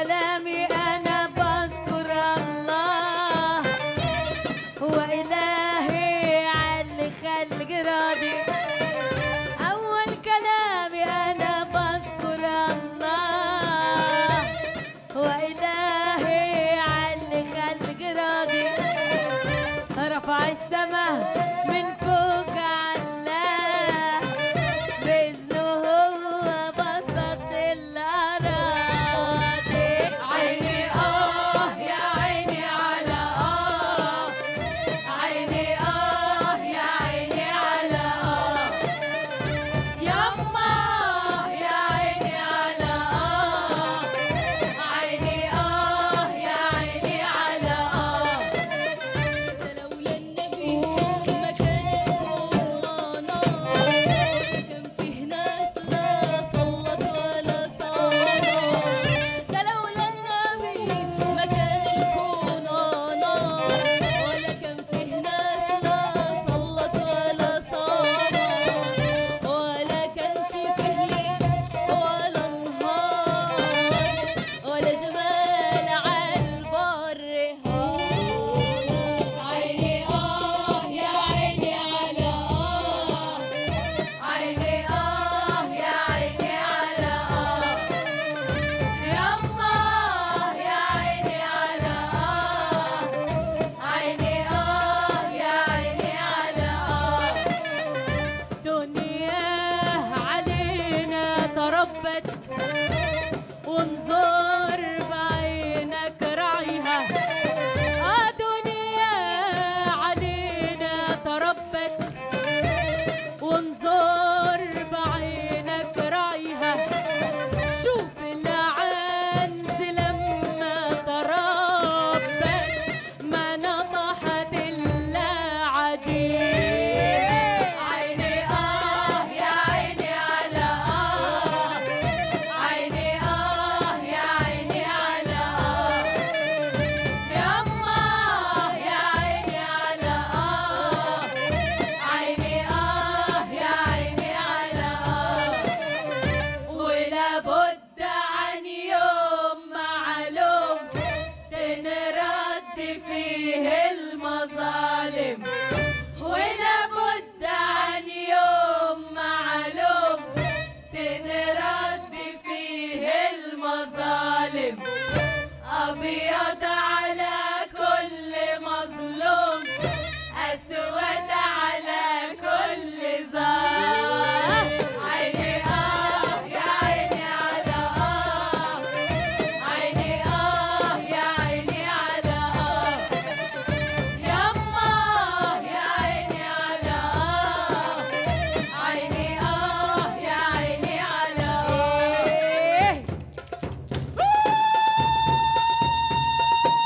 كلامي أنا بذكر الله هو إلهي على خلق راضي أول كلامي أنا بذكر الله هو إلهي على خلق راضي رفع السماء من فوق علاه بإذنه هو بسط الأراضي عيني آه يا عيني على آه عيني آه يا عيني على آه يما يا عيني على آه عيني آه يا عيني على آه لولا النبي ما كان الكون نار كان فيه ناس لا صلت ولا صامت ده لولا النبي ما كان الكون نار ولا كان فيه ناس لا صلت ولا صامت ولا كانش فيه ليل ولا نهار ولا جمال عالبر عيني آه يا عيني على آه عيني آه يا عيني على آه يما يا عيني على آه عيني آه يا عيني على آه دنيا علينا تربت وانظر بعينك راعيها آه دنيا علينا تربت وانظر بعينك راعيها شوف العنز لما تربت ما نطحت الا عديد عيني اه يا عيني على اه عيني اه يا عيني على اه يما يا عيني على اه عيني اه يا عيني على اه ولا بد عن يوم معلوم تنرد فيه المظالم ولا بد عن يوم معلوم تنرد فيه المظالم أبيض على كل مظلوم أسود على كل ظالم عيني آه يا عيني على آه عيني آه يا عيني على آه يما يا عيني على آه عيني آه يا عيني على آه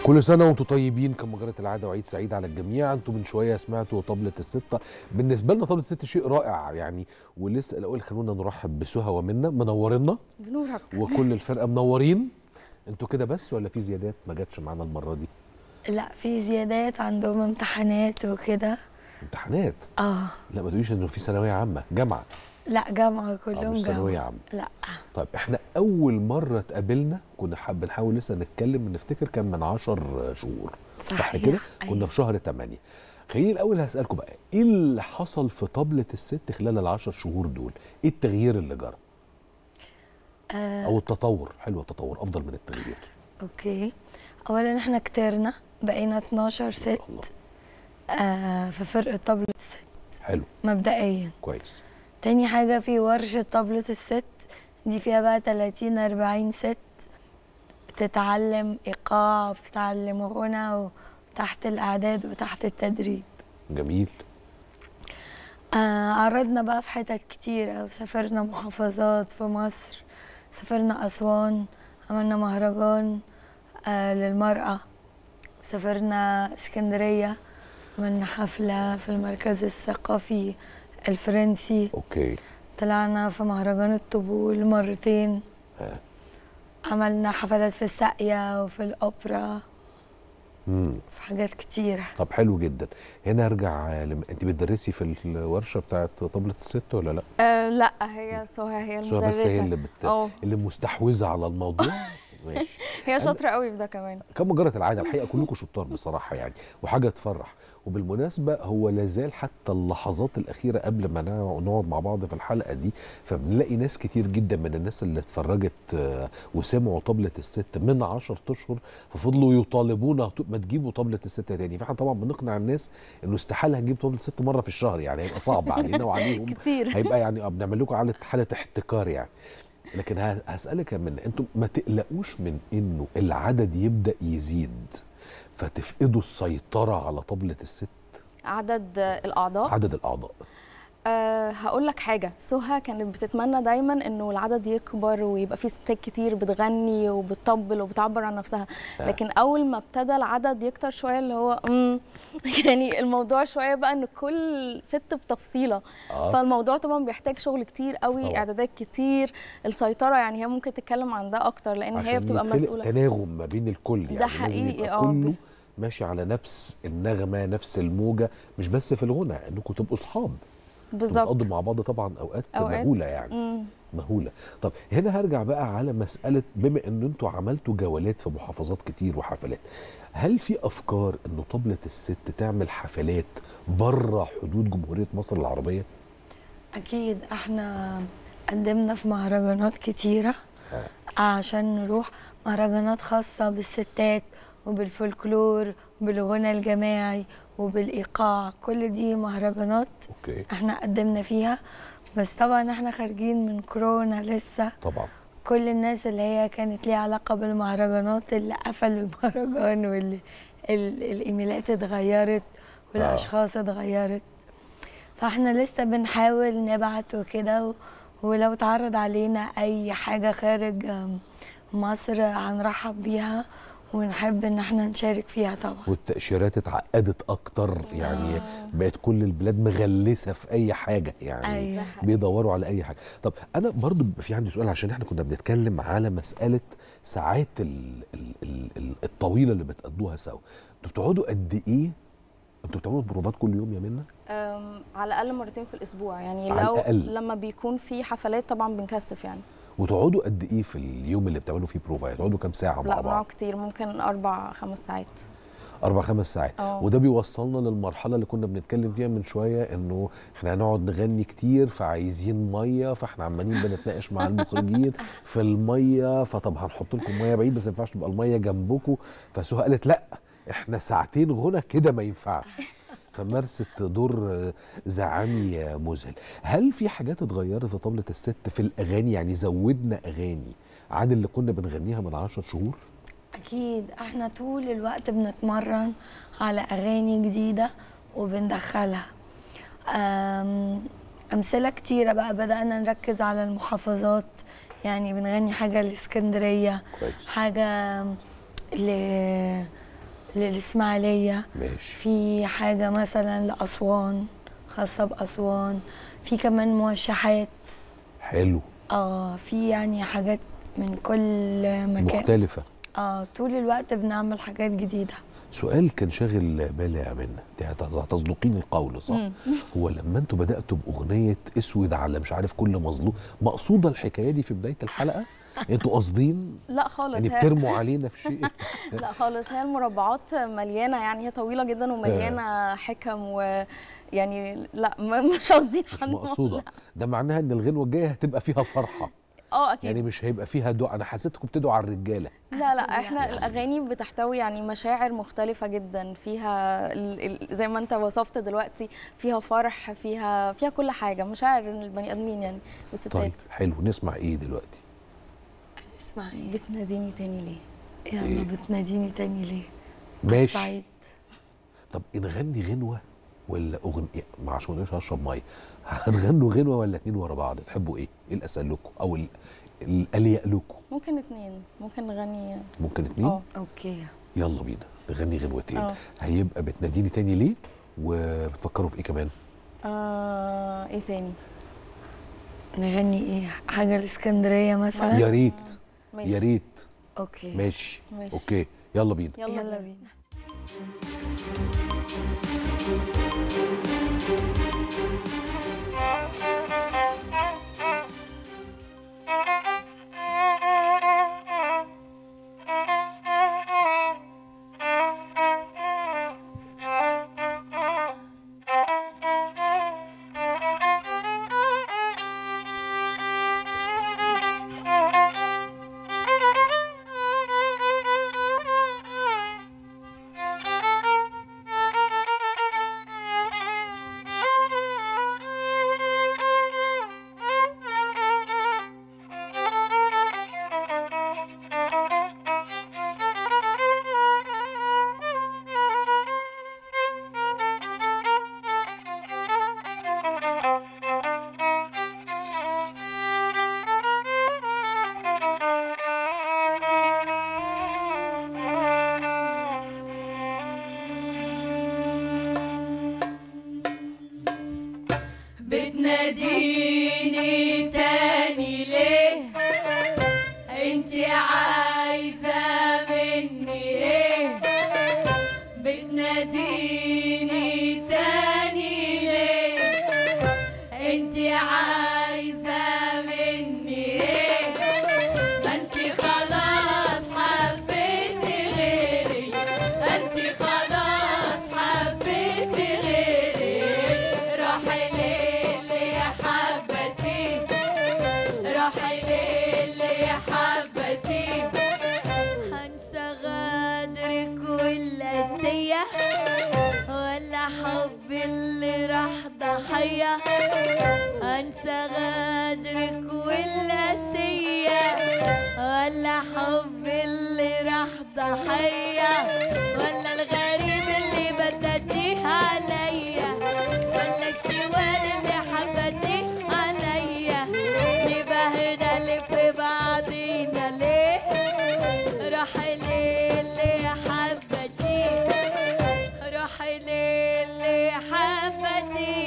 كل سنة وانتم طيبين كما جرت العادة وعيد سعيد على الجميع انتم من شوية سمعتوا طبلة الستة بالنسبة لنا طبلة الستة شيء رائع يعني ولسه الأول خلونا نرحب بسهى ومنا منورنا بنورك وكل الفرقة منورين انتوا كده بس ولا في زيادات ما جاتش معانا المرة دي لا في زيادات عندهم امتحانات وكده امتحانات اه لا ما تقوليش انه في ثانوية عامة جامعة لا جامعة اه كلهم مش ثانوية جامعة عامة لا طيب احنا أول مرة اتقابلنا كنا حاب بنحاول لسه نتكلم نفتكر كان من عشر شهور صح صحيح، كده؟ أيوة. كنا في شهر 8 خليني الاول هسالكم بقى ايه اللي حصل في طبله الست خلال العشر شهور دول؟ ايه التغيير اللي جرى؟ آه او التطور حلو التطور افضل من التغيير اوكي اولا احنا كترنا بقينا 12 ست الله آه في فرقة طبلة الست حلو مبدئيا كويس تاني حاجة في ورشة طبلة الست دي فيها بقى 30 40 ست بتتعلم ايقاع وبتتعلم غنى وتحت الاعداد وتحت التدريب جميل آه عرضنا بقى في حتت كتير وسافرنا محافظات في مصر سافرنا أسوان عملنا مهرجان آه للمرأة سافرنا اسكندرية عملنا حفلة في المركز الثقافي الفرنسي اوكي طلعنا في مهرجان الطبول مرتين ها. عملنا حفلات في الساقية وفي الأوبرا امم في حاجات كتيرة طب حلو جدا هنا ارجع لم... انت بتدرسي في الورشه بتاعت طبله الست ولا لا؟ آه لا هي سهى هي سواء المدرسة بس هي اللي بت... اه اللي مستحوذه على الموضوع ماشي هي شاطرة قوي في ده كمان كما جرت العاده الحقيقه كلكم شطار بصراحه يعني وحاجه تفرح وبالمناسبه هو لازال حتى اللحظات الاخيره قبل ما نع- نقعد مع بعض في الحلقه دي فبنلاقي ناس كتير جدا من الناس اللي اتفرجت آه، وسمعوا طبله الست من 10 اشهر ففضلوا يطالبونا "طب ما تجيبوا طبله الست تاني فاحنا طبعا بنقنع الناس انه استحاله هنجيب طبله الست مره في الشهر يعني هيبقى صعب علينا وعليهم كتير هيبقى يعني آه بنعمل لكم حاله حاله احتكار يعني لكن ه- هسالك يا منى انتم ما تقلقوش من انه العدد يبدا يزيد فتفقدوا السيطره على طبله الست عدد الأعضاء عدد الاعضاء أه هقول لك حاجة سهى كانت بتتمنى دايما انه العدد يكبر ويبقى في ستات كتير بتغني وبتطبل وبتعبر عن نفسها آه. لكن اول ما ابتدى العدد يكتر شوية اللي هو مم يعني الموضوع شوية بقى ان كل ست بتفصيلة اه فالموضوع طبعا بيحتاج شغل كتير قوي طبعاً. اعدادات كتير السيطرة يعني هي ممكن تتكلم عن ده اكتر لان هي عشان بتبقى يتخلق مسؤولة تناغم ما بين الكل يعني ده لازم حقيقي، يبقى آه، كله ب- ماشي على نفس النغمه نفس الموجه مش بس في الغنى انكم تبقوا اصحاب بالظبط بتقضوا مع بعض طبعا اوقات, أوقات. مهوله يعني مم. مهوله طب هنا هرجع بقى على مساله بما ان انتوا عملتوا جولات في محافظات كتير وحفلات هل في افكار انه طبله الست تعمل حفلات بره حدود جمهوريه مصر العربيه أكيد احنا قدمنا في مهرجانات كتيرة عشان نروح مهرجانات خاصة بالستات وبالفولكلور وبالغنى الجماعي وبالإيقاع كل دي مهرجانات اوكي احنا قدمنا فيها بس طبعا احنا خارجين من كورونا لسه طبعا كل الناس اللي هي كانت ليها علاقة بالمهرجانات اللي قفلوا المهرجان واللي ال- الإيميلات اتغيرت والأشخاص اتغيرت فاحنا لسه بنحاول نبعت وكده و- ولو اتعرض علينا أي حاجة خارج آم، مصر هنرحب بيها ونحب إن احنا نشارك فيها طبعا والتاشيرات اتعقدت اكتر يعني بقت كل البلاد مغلسه في اي حاجه يعني أيوة. بيدوروا على اي حاجه طب انا برضو بيبقى في عندي سؤال عشان احنا كنا بنتكلم على مساله ساعات ال ال ال ال الطويله اللي بتقضوها سوا انتوا بتقعدوا قد ايه انتوا بتعملوا بروفات كل يوم يا منى أم، على الاقل مرتين في الاسبوع يعني على لو الأقل. لما بيكون في حفلات طبعا بنكثف يعني وتقعدوا قد ايه في اليوم اللي بتعملوا فيه بروفات تقعدوا كام ساعه مع لا بنقعد بعض كتير ممكن اربع خمس ساعات اربع خمس ساعات اه. وده بيوصلنا للمرحله اللي كنا بنتكلم فيها من شويه انه احنا هنقعد نغني كتير فعايزين ميه فاحنا عمالين بنتناقش مع المخرجين في الميه فطب هنحط لكم ميه بعيد بس ما ينفعش تبقى الميه جنبكم فسهى قالت لا احنا ساعتين غنى كده ما ينفعش فمارست دور آه، زعامي آه، مذهل هل في حاجات اتغيرت في طبلة الست في الأغاني يعني زودنا أغاني عن اللي كنا بنغنيها من عشر شهور أكيد احنا طول الوقت بنتمرن على أغاني جديدة وبندخلها أم، أمثلة كتيرة بقى بدأنا نركز على المحافظات يعني بنغني حاجة لإسكندرية كويس حاجة ل للإسماعيلية ماشي في حاجة مثلا لأسوان خاصة بأسوان في كمان موشحات حلو اه في يعني حاجات من كل مكان مختلفه اه طول الوقت بنعمل حاجات جديدة سؤال كان شاغل بالي يا منى انت هت- هتصدقيني القول صح مم. هو لما انتوا بداتوا باغنيه اسود على مش عارف كل مظلوم مقصوده الحكايه دي في بدايه الحلقه انتوا قاصدين لا خالص يعني هي- بترموا علينا في شيء لا خالص هي المربعات مليانه يعني هي طويله جدا ومليانه حكم ويعني لا م- مش قصدي مش حن- مقصوده ده معناها ان الغنوه الجايه هتبقى فيها فرحه اه اكيد يعني مش هيبقى فيها دعاء انا حسيتكم بتدعوا على الرجاله لا لا احنا الاغاني بتحتوي يعني مشاعر مختلفه جدا فيها ال ال زي ما انت وصفت دلوقتي فيها فرح فيها فيها كل حاجه مشاعر البني ادمين يعني والستات طيب حلو نسمع ايه دلوقتي اسمعي بتناديني تاني ليه يلا إيه؟ بتناديني تاني ليه ماشي الصعيد. طب نغني غنوه ولا اغنيه ما عشان مش هشرب ميه هتغنوا غنوه ولا اتنين ورا بعض تحبوا ايه ايه الاسهل لكم او ال- الاليق لكم ممكن اتنين ممكن نغني ممكن اتنين اه اوكي يلا بينا نغني غنوتين اه. هيبقى بتناديني تاني ليه وبتفكروا في ايه كمان آه ايه تاني نغني ايه حاجة الاسكندرية مثلا يا ريت ماشي يا ريت اوكي ماشي ماشي. اوكي يلا بينا يلا, يلا بينا. بينا بتناديني تاني ليه انتي عايزة مني ايه بتناديني تاني ليه انتي عايزة مني ايه ما انتي خلاص حبيتي غيري انتي خلاص حبيتي غيري روحي ليلي يا حبتي روحي ليلي يا حبتي هنسى غدرك والقاسية ولا حبي اللي راح ضحية هنسى غدرك والقاسية ولا حبي اللي راح ضحية ولا الغريب اللي بدديه عليا ولا الشوال اللي حبتيه عليا نبهدل في بعضينا ليه روحي ليلي يا حبتي روحي ليلي يا حبتي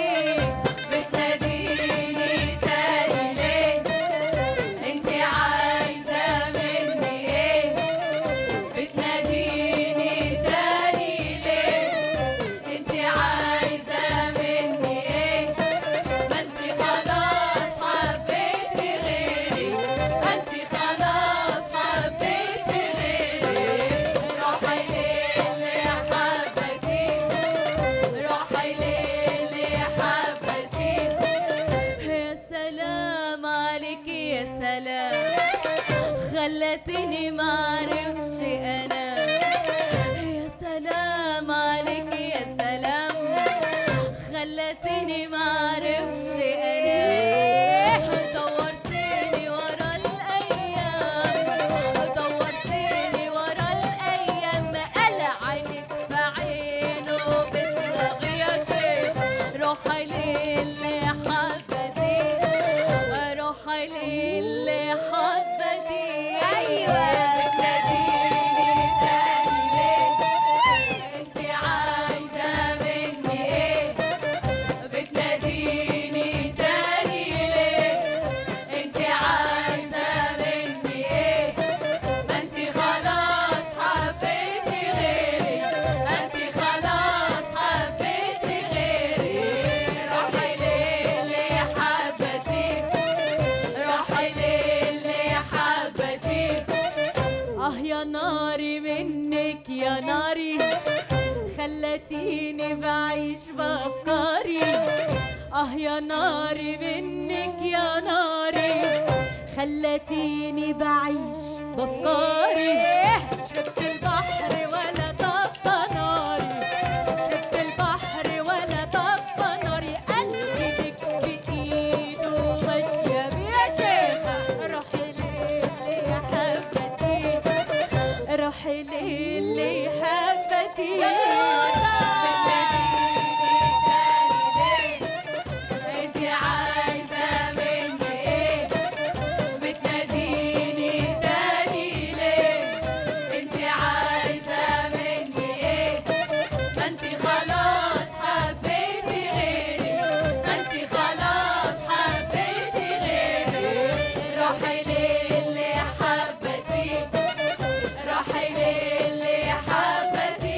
بتناديني تاني ليه انتي عايزة مني ايه بتناديني تاني ليه انتي عايزة مني ايه ما انتي خلاص حبيتي غيري ما انتي خلاص حبيتي غيري روحي ليلي يا حبتي روحي ليلي يا حبتي يا سلام عليك يا سلام خلتني معرفش انا يا سلام عليك يا سلام خلتني معرفش انا دورتني ورا الايام دورتني ورا الايام قال عينك في عينه بتلاقي يا شيخ روحي للي حبتي روحي للي حبتي ايوه بتناديني تاني ليه يا ناري خلتيني بعيش بأفكاري آه يا ناري منك يا ناري خلتيني بعيش بأفكاري شربت البحر ولا طفى ناري شربت البحر ولا طفى ناري قلبك بإيده ماشية يا شيخة روحي ليلي يا حبتي روحي ليلي حبتي انت عايزة مني ايه بتناديني تاني ليه انت عايزة مني ايه ما انت خلاص حبيتي غيري ما انت خلاص حبيتي غيري روحي للي حبتي روحي للي حبتي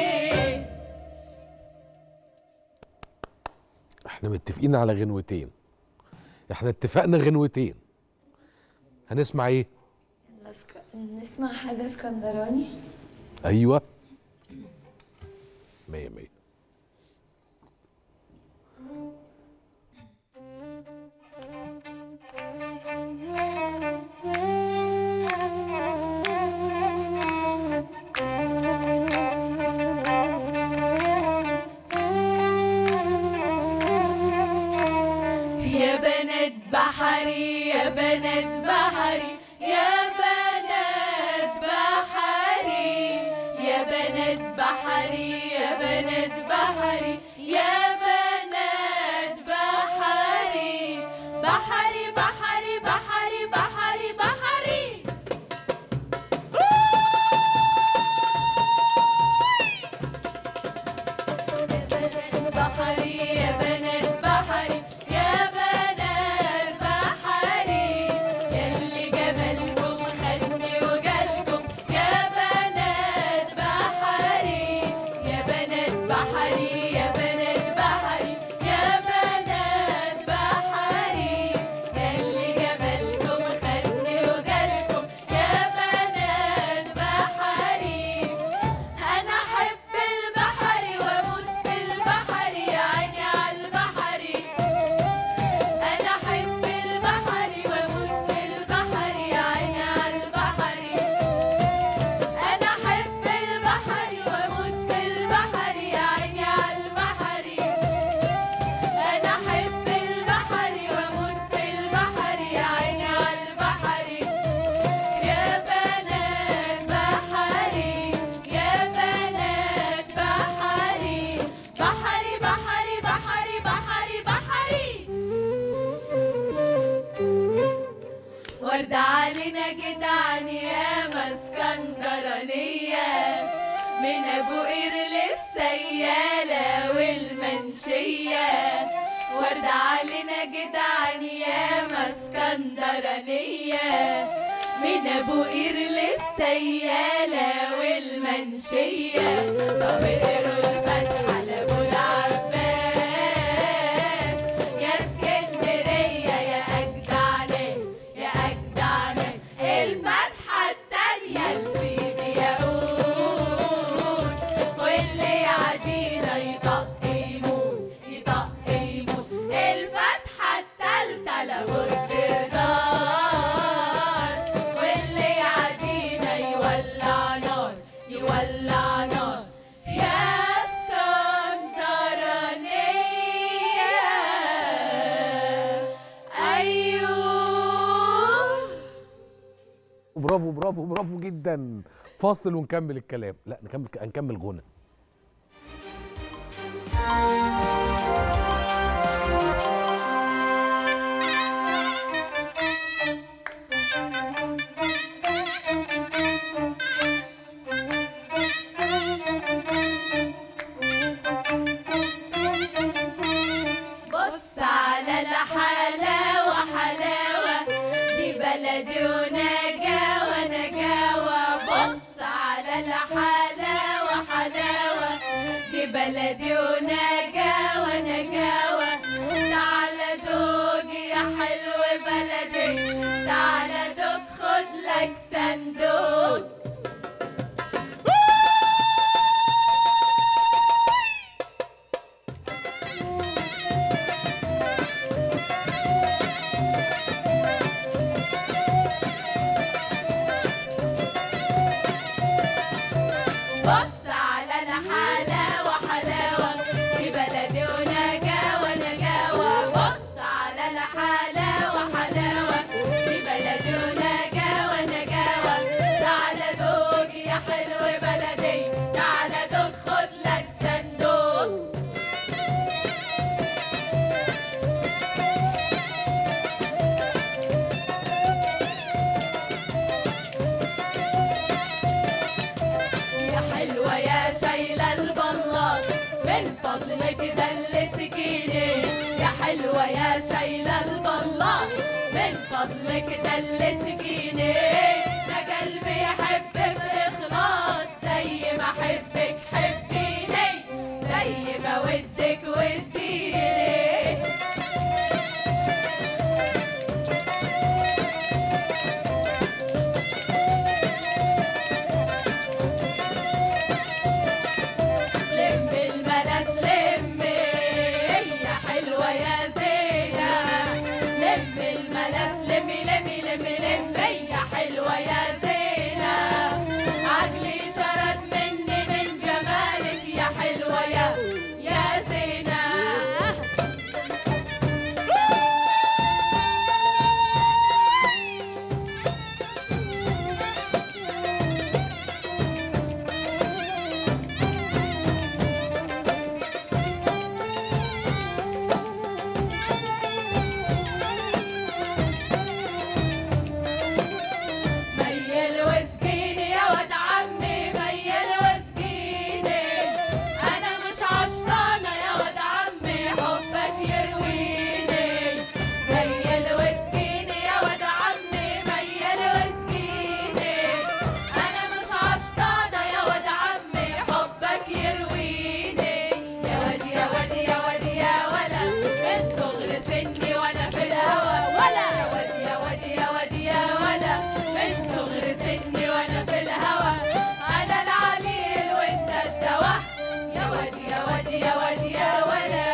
احنا متفقين على غنوتين احنا اتفقنا غنوتين هنسمع ايه نسمع حاجة اسكندراني ايوه مية مية يا بنات بحري يا بنات بحري يا بنات بحري يا بنات بحري يا بنات بحري يا بنات بحري بحري بحري بحري بحري بحري بحري يا بنات بحري يا بنات بحري ياللي جمالكم خدني وجالكم يا بنات بحري يا بنات بحري يا بنات بحري يا بنات بحري ياللي جمالكم خدني وجالكم يا بنات بحري انا احب البحر واموت في البحر يا عيني على البحر انا احب البحر واموت في البحر يا عيني على البحر انا احب البحر واموت في البحر يا عيني على البحر انا احب البحر واموت في البحر يا عيني على البحر يا بنات بحري يا بنات بحري بحري بحري بحري بحري بحري وردة علينا جدعان يا اسكندرانية من ابو قير للسيالة والمنشية وردة علينا جدعان يا اسكندرانية من ابو قير للسيالة والمنشية طب اقروا الفتحة لابو العباس يا اسكندرية يا اجدع ناس يا اجدع ناس الفتحة التانية لسيدي ياقوت واللي يعدينا يطق يموت يطق يموت الفتحة التالتة لابد نار واللي يعدينا يولع نار يولع نار يا اسكندرانية أيوه برافو برافو برافو جدا فاصل ونكمل الكلام لا نكمل هنكمل غنى بص على الحلاوة حلاوة دي بلدي ونجاوة نجاوة بص على الحلاوة حلاوة دي بلدي ونجاوة نجاوة تعالى دوق يا حلو بلدي تعالى دوق خد لك صندوق فضلك دل سكيني يا حلوة يا شايلة البلاط من فضلك دل سكيني ده قلبي يحب بإخلاص زي ما أحبك حبيني زي ما ودك وديني لم الملس لمي يا حلوة يا زينة لم الملس لمي لمي لمي لمي يا حلوة يا زينة عقلي شرد مني من جمالك يا حلوة يا يا زينة ميل وسكيني يا ود عمي ميل وسكيني انا مش عشطانه يا ود عمي حبك يرويني ميل وسكيني يا ود عمي ميل وسكيني انا مش عشطانه يا ود عمي حبك يرويني يا ود يا ود يا ود يا ولا من صغر سني وانا في الهوى ولا يا ود يا ود يا ود يا ولا من صغر سني وانا في الهوى انا العليل وانت الدواء يا ود يا ود يا ود يا ولا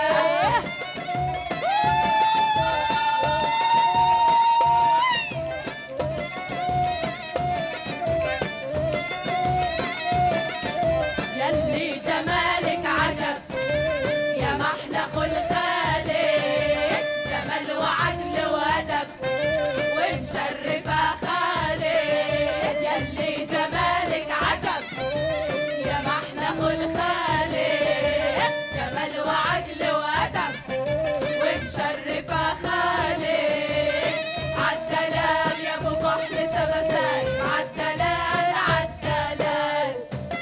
يلي جمالك عجب يا محلى خلخالك جمال وعدل وادب ومشرفة خالك يلي جمالك عجب يا محلى خلخالك جمال وعدل وادب ومشرفة خالك عالدلال يا ابو كحل سبسان عالدلال عالدلال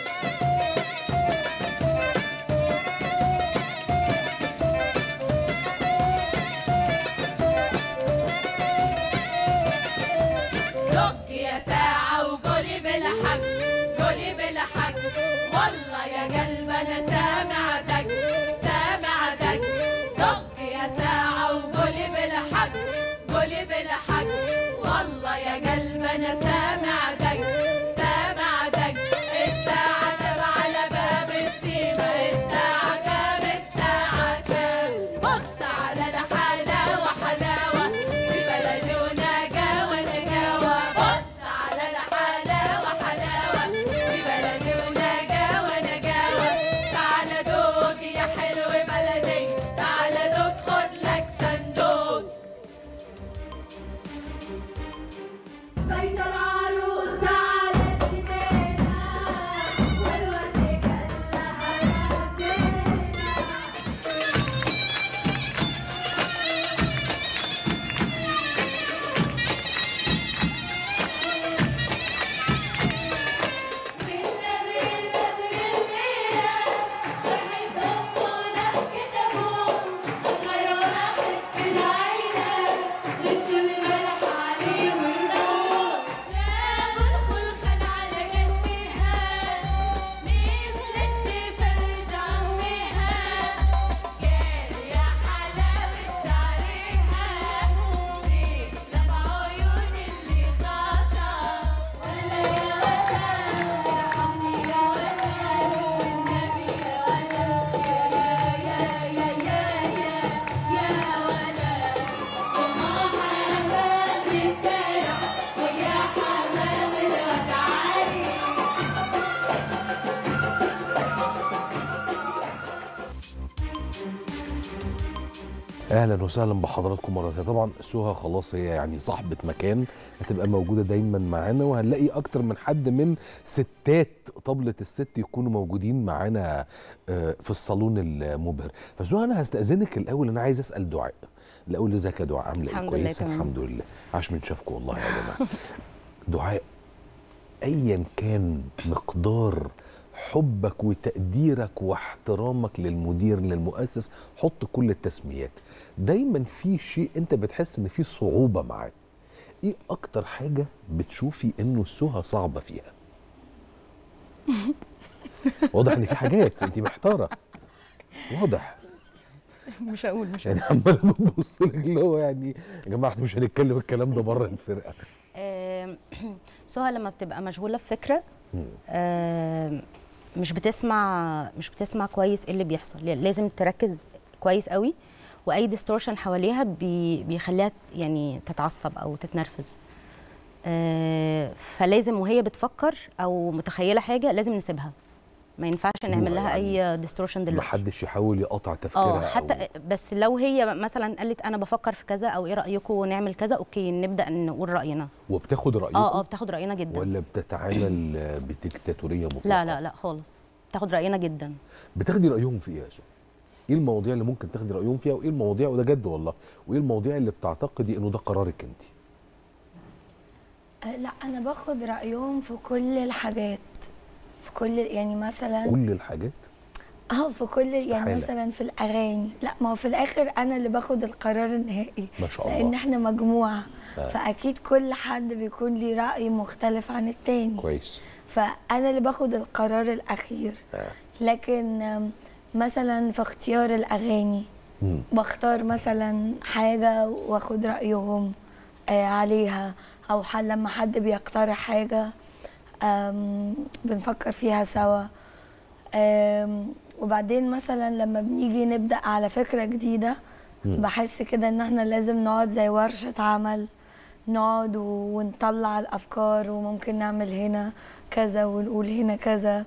دق يا ساعة وقولي بالحق قولي بالحق والله يا قلب أنا سامعتك سامعتك دق يا ساعة وقولي بالحق قولي بالحق والله يا قلب أنا سامعتك سامعتك الساعة تبع على باب السيما الساعة كام الساعة كام بص على الحلاوة حلاوة في بلدي ونجاوة نجاوة بص على الحلاوة حلاوة في بلدي ونجاوة نجاوة تعال دوق يا حلو بلدي تعال دوق خد لك صندوق بيت العروس على الجنينة والورد كلها زينة بريلا بريلا بريلا فرحة أمنا كتبوا خير واحد في العيلة رشوا الملح عليه والنور جابوا الخلخل على جدها نزلت تفرج عمها قالوا يا حلاوة شعرها نزلت بعيون اللي خاطر ولا يا ولا ارحمني يا ولا والنبي يا ولا يا يا يا يا يا ولا وما حمام الزرع ويا حمام الودعاني اهلا وسهلا بحضراتكم مره تانية طبعا سهى خلاص هي يعني صاحبه مكان هتبقى موجوده دايما معانا وهنلاقي اكتر من حد من ستات طبله الست يكونوا موجودين معانا آه، في الصالون المبهر فسهى انا هستاذنك الاول انا عايز اسال دعاء الاول ازيك يا دعاء عامله ايه الحمد لله كويسه تمام. الحمد لله عاش من شافكم والله يا جماعه دعاء ايا كان مقدار حبك وتقديرك واحترامك للمدير للمؤسس حط كل التسميات دايما في شيء انت بتحس ان في صعوبه معاه ايه اكتر حاجه بتشوفي انه سهى صعبه فيها واضح ان في حاجات انت محتاره واضح مش هقول مش يعني عمال ببص لك اللي هو يعني يا جماعه احنا مش هنتكلم الكلام ده بره الفرقه آم، سهى لما بتبقى مشغوله في فكره آم، مش بتسمع مش بتسمع كويس ايه اللي بيحصل لازم تركز كويس قوي واي ديستورشن حواليها بي بيخليها يعني تتعصب او تتنرفز آه، فلازم وهي بتفكر او متخيله حاجه لازم نسيبها ما ينفعش سيبوها نعمل لها يعني اي ديستورشن دلوقتي محدش يحاول يقطع تفكيرها اه حتى أو بس لو هي مثلا قالت انا بفكر في كذا او ايه رايكم نعمل كذا اوكي نبدا نقول راينا وبتاخد رايكم اه اه بتاخد راينا جدا ولا بتتعامل بديكتاتوريه مطلقه لا لا لا خالص بتاخد راينا جدا بتاخدي رايهم في ايه يا سو ايه المواضيع اللي ممكن تاخدي رايهم فيها وايه المواضيع وده جد والله وايه المواضيع اللي بتعتقدي انه ده قرارك انت آه، لا انا باخد رايهم في كل الحاجات في كل يعني مثلا كل الحاجات اه في كل يعني استحالة. مثلا في الاغاني لا ما هو في الاخر انا اللي باخد القرار النهائي ما شاء لان الله احنا مجموعه آه. فاكيد كل حد بيكون ليه راي مختلف عن التاني كويس فانا اللي باخد القرار الاخير آه. لكن آم، مثلا في اختيار الاغاني مم. بختار مثلا حاجه واخد رايهم آه عليها او ح- لما حد بيقترح حاجه آم، بنفكر فيها سوا آم، وبعدين مثلا لما بنيجي نبدا على فكره جديده مم. بحس كده ان احنا لازم نقعد زي ورشه عمل نقعد و- ونطلع الافكار وممكن نعمل هنا كذا ونقول هنا كذا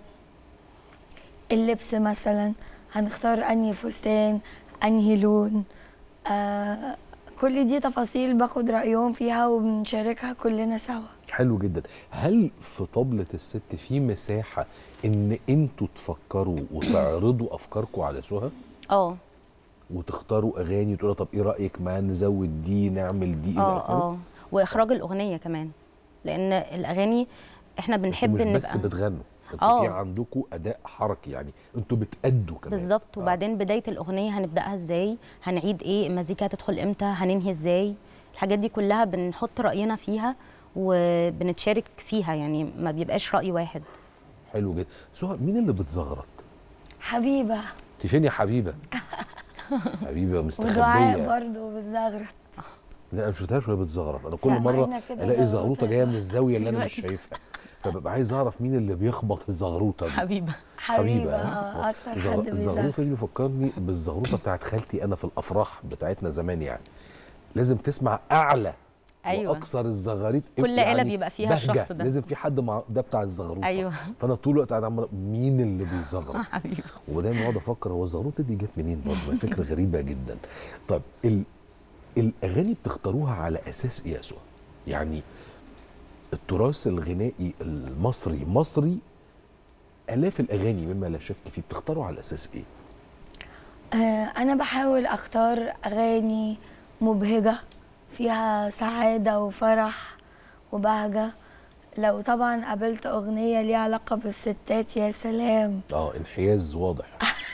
اللبس مثلا هنختار انهي فستان انهي لون آه كل دي تفاصيل باخد رايهم فيها وبنشاركها كلنا سوا حلو جدا هل في طبلة الست في مساحة ان انتوا تفكروا وتعرضوا افكاركم على سهى اه وتختاروا اغاني وتقولوا طب ايه رايك ما نزود دي نعمل دي الى اه اخره اه واخراج الاغنيه كمان لان الاغاني احنا بنحب مش نبقى بس بتغنوا انتوا آه. في عندكم اداء حركي يعني انتوا بتأدوا كمان بالظبط آه. وبعدين بدايه الاغنيه هنبداها ازاي هنعيد ايه المزيكا هتدخل امتى هننهي ازاي الحاجات دي كلها بنحط راينا فيها وبنتشارك فيها يعني ما بيبقاش راي واحد حلو جدا سهى مين اللي بتزغرط حبيبه انت فين يا حبيبه حبيبه ودعاء مستخبيه برضه بالزغرة لا انا ما شفتهاش وهي بتزغرط انا كل سامعينا مره كده الاقي زغروطة زغروطه جايه من الزاويه اللي انا مش دلوقتي. شايفها فببقى عايز اعرف مين اللي بيخبط الزغروطه دي حبيبه حبيبه ها؟ آه، اكتر الزغ- حد بيزغرط الزغروطه دي بيفكرني بالزغروطه بتاعت خالتي انا في الافراح بتاعتنا زمان يعني لازم تسمع اعلى أيوة. واكثر الزغاريت كل آلة بيبقى فيها بهجة. الشخص ده. لازم في حد مع ده بتاع الزغروطه أيوة. فانا طول الوقت قاعد عمال مين اللي بيزغرط حبيبه ودايما اقعد افكر هو الزغروطه دي جت منين برضه فكره غريبه جدا طيب ال... الاغاني بتختاروها على اساس ايه يا سهى يعني التراث الغنائي المصري مصري الاف الاغاني مما لا شك فيه بتختاروا على اساس ايه آه، أنا بحاول أختار أغاني مبهجة فيها سعادة وفرح وبهجة لو طبعا قابلت أغنية ليها علاقة بالستات يا سلام اه انحياز واضح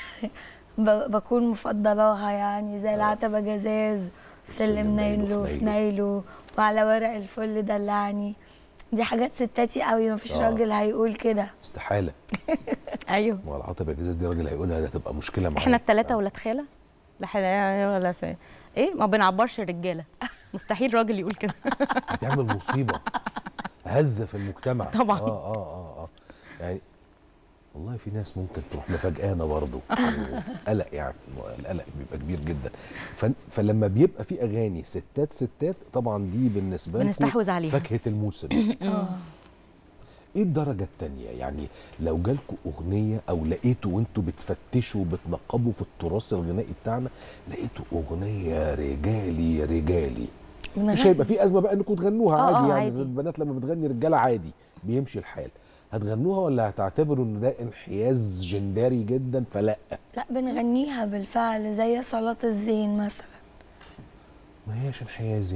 ب- بكون مفضلاها يعني زي العتبة جزاز سلم نايلو في نايلو وعلى ورق الفل دلعني دي حاجات ستاتي قوي مفيش آه. راجل هيقول كده استحاله ايوه ما العتبه الجزاز دي راجل هيقولها ده تبقى مشكله معاه احنا الثلاثه ولاد خاله لا حلا ولا سي ايه ما بنعبرش الرجاله مستحيل راجل يقول كده هتعمل مصيبه هزه في المجتمع طبعاً. اه اه اه اه يعني والله في ناس ممكن تروح مفاجئانا برضه قلق يعني القلق بيبقى كبير جدا ف... فلما بيبقى في اغاني ستات ستات طبعا دي بالنسبه لكم بنستحوذ عليها. فاكهه الموسم اه ايه الدرجه التانية يعني لو جالكوا اغنيه او لقيتوا وانتوا بتفتشوا بتنقبوا في التراث الغنائي بتاعنا لقيتوا اغنيه رجالي رجالي مش بنغني. هيبقى في ازمه بقى انكم تغنوها آه، عادي آه، يعني عادي. البنات لما بتغني رجاله عادي بيمشي الحال هتغنوها ولا هتعتبروا ان ده انحياز جندري جدا فلا لا بنغنيها بالفعل زي صلاة الزين مثلا ما هيش انحياز يعني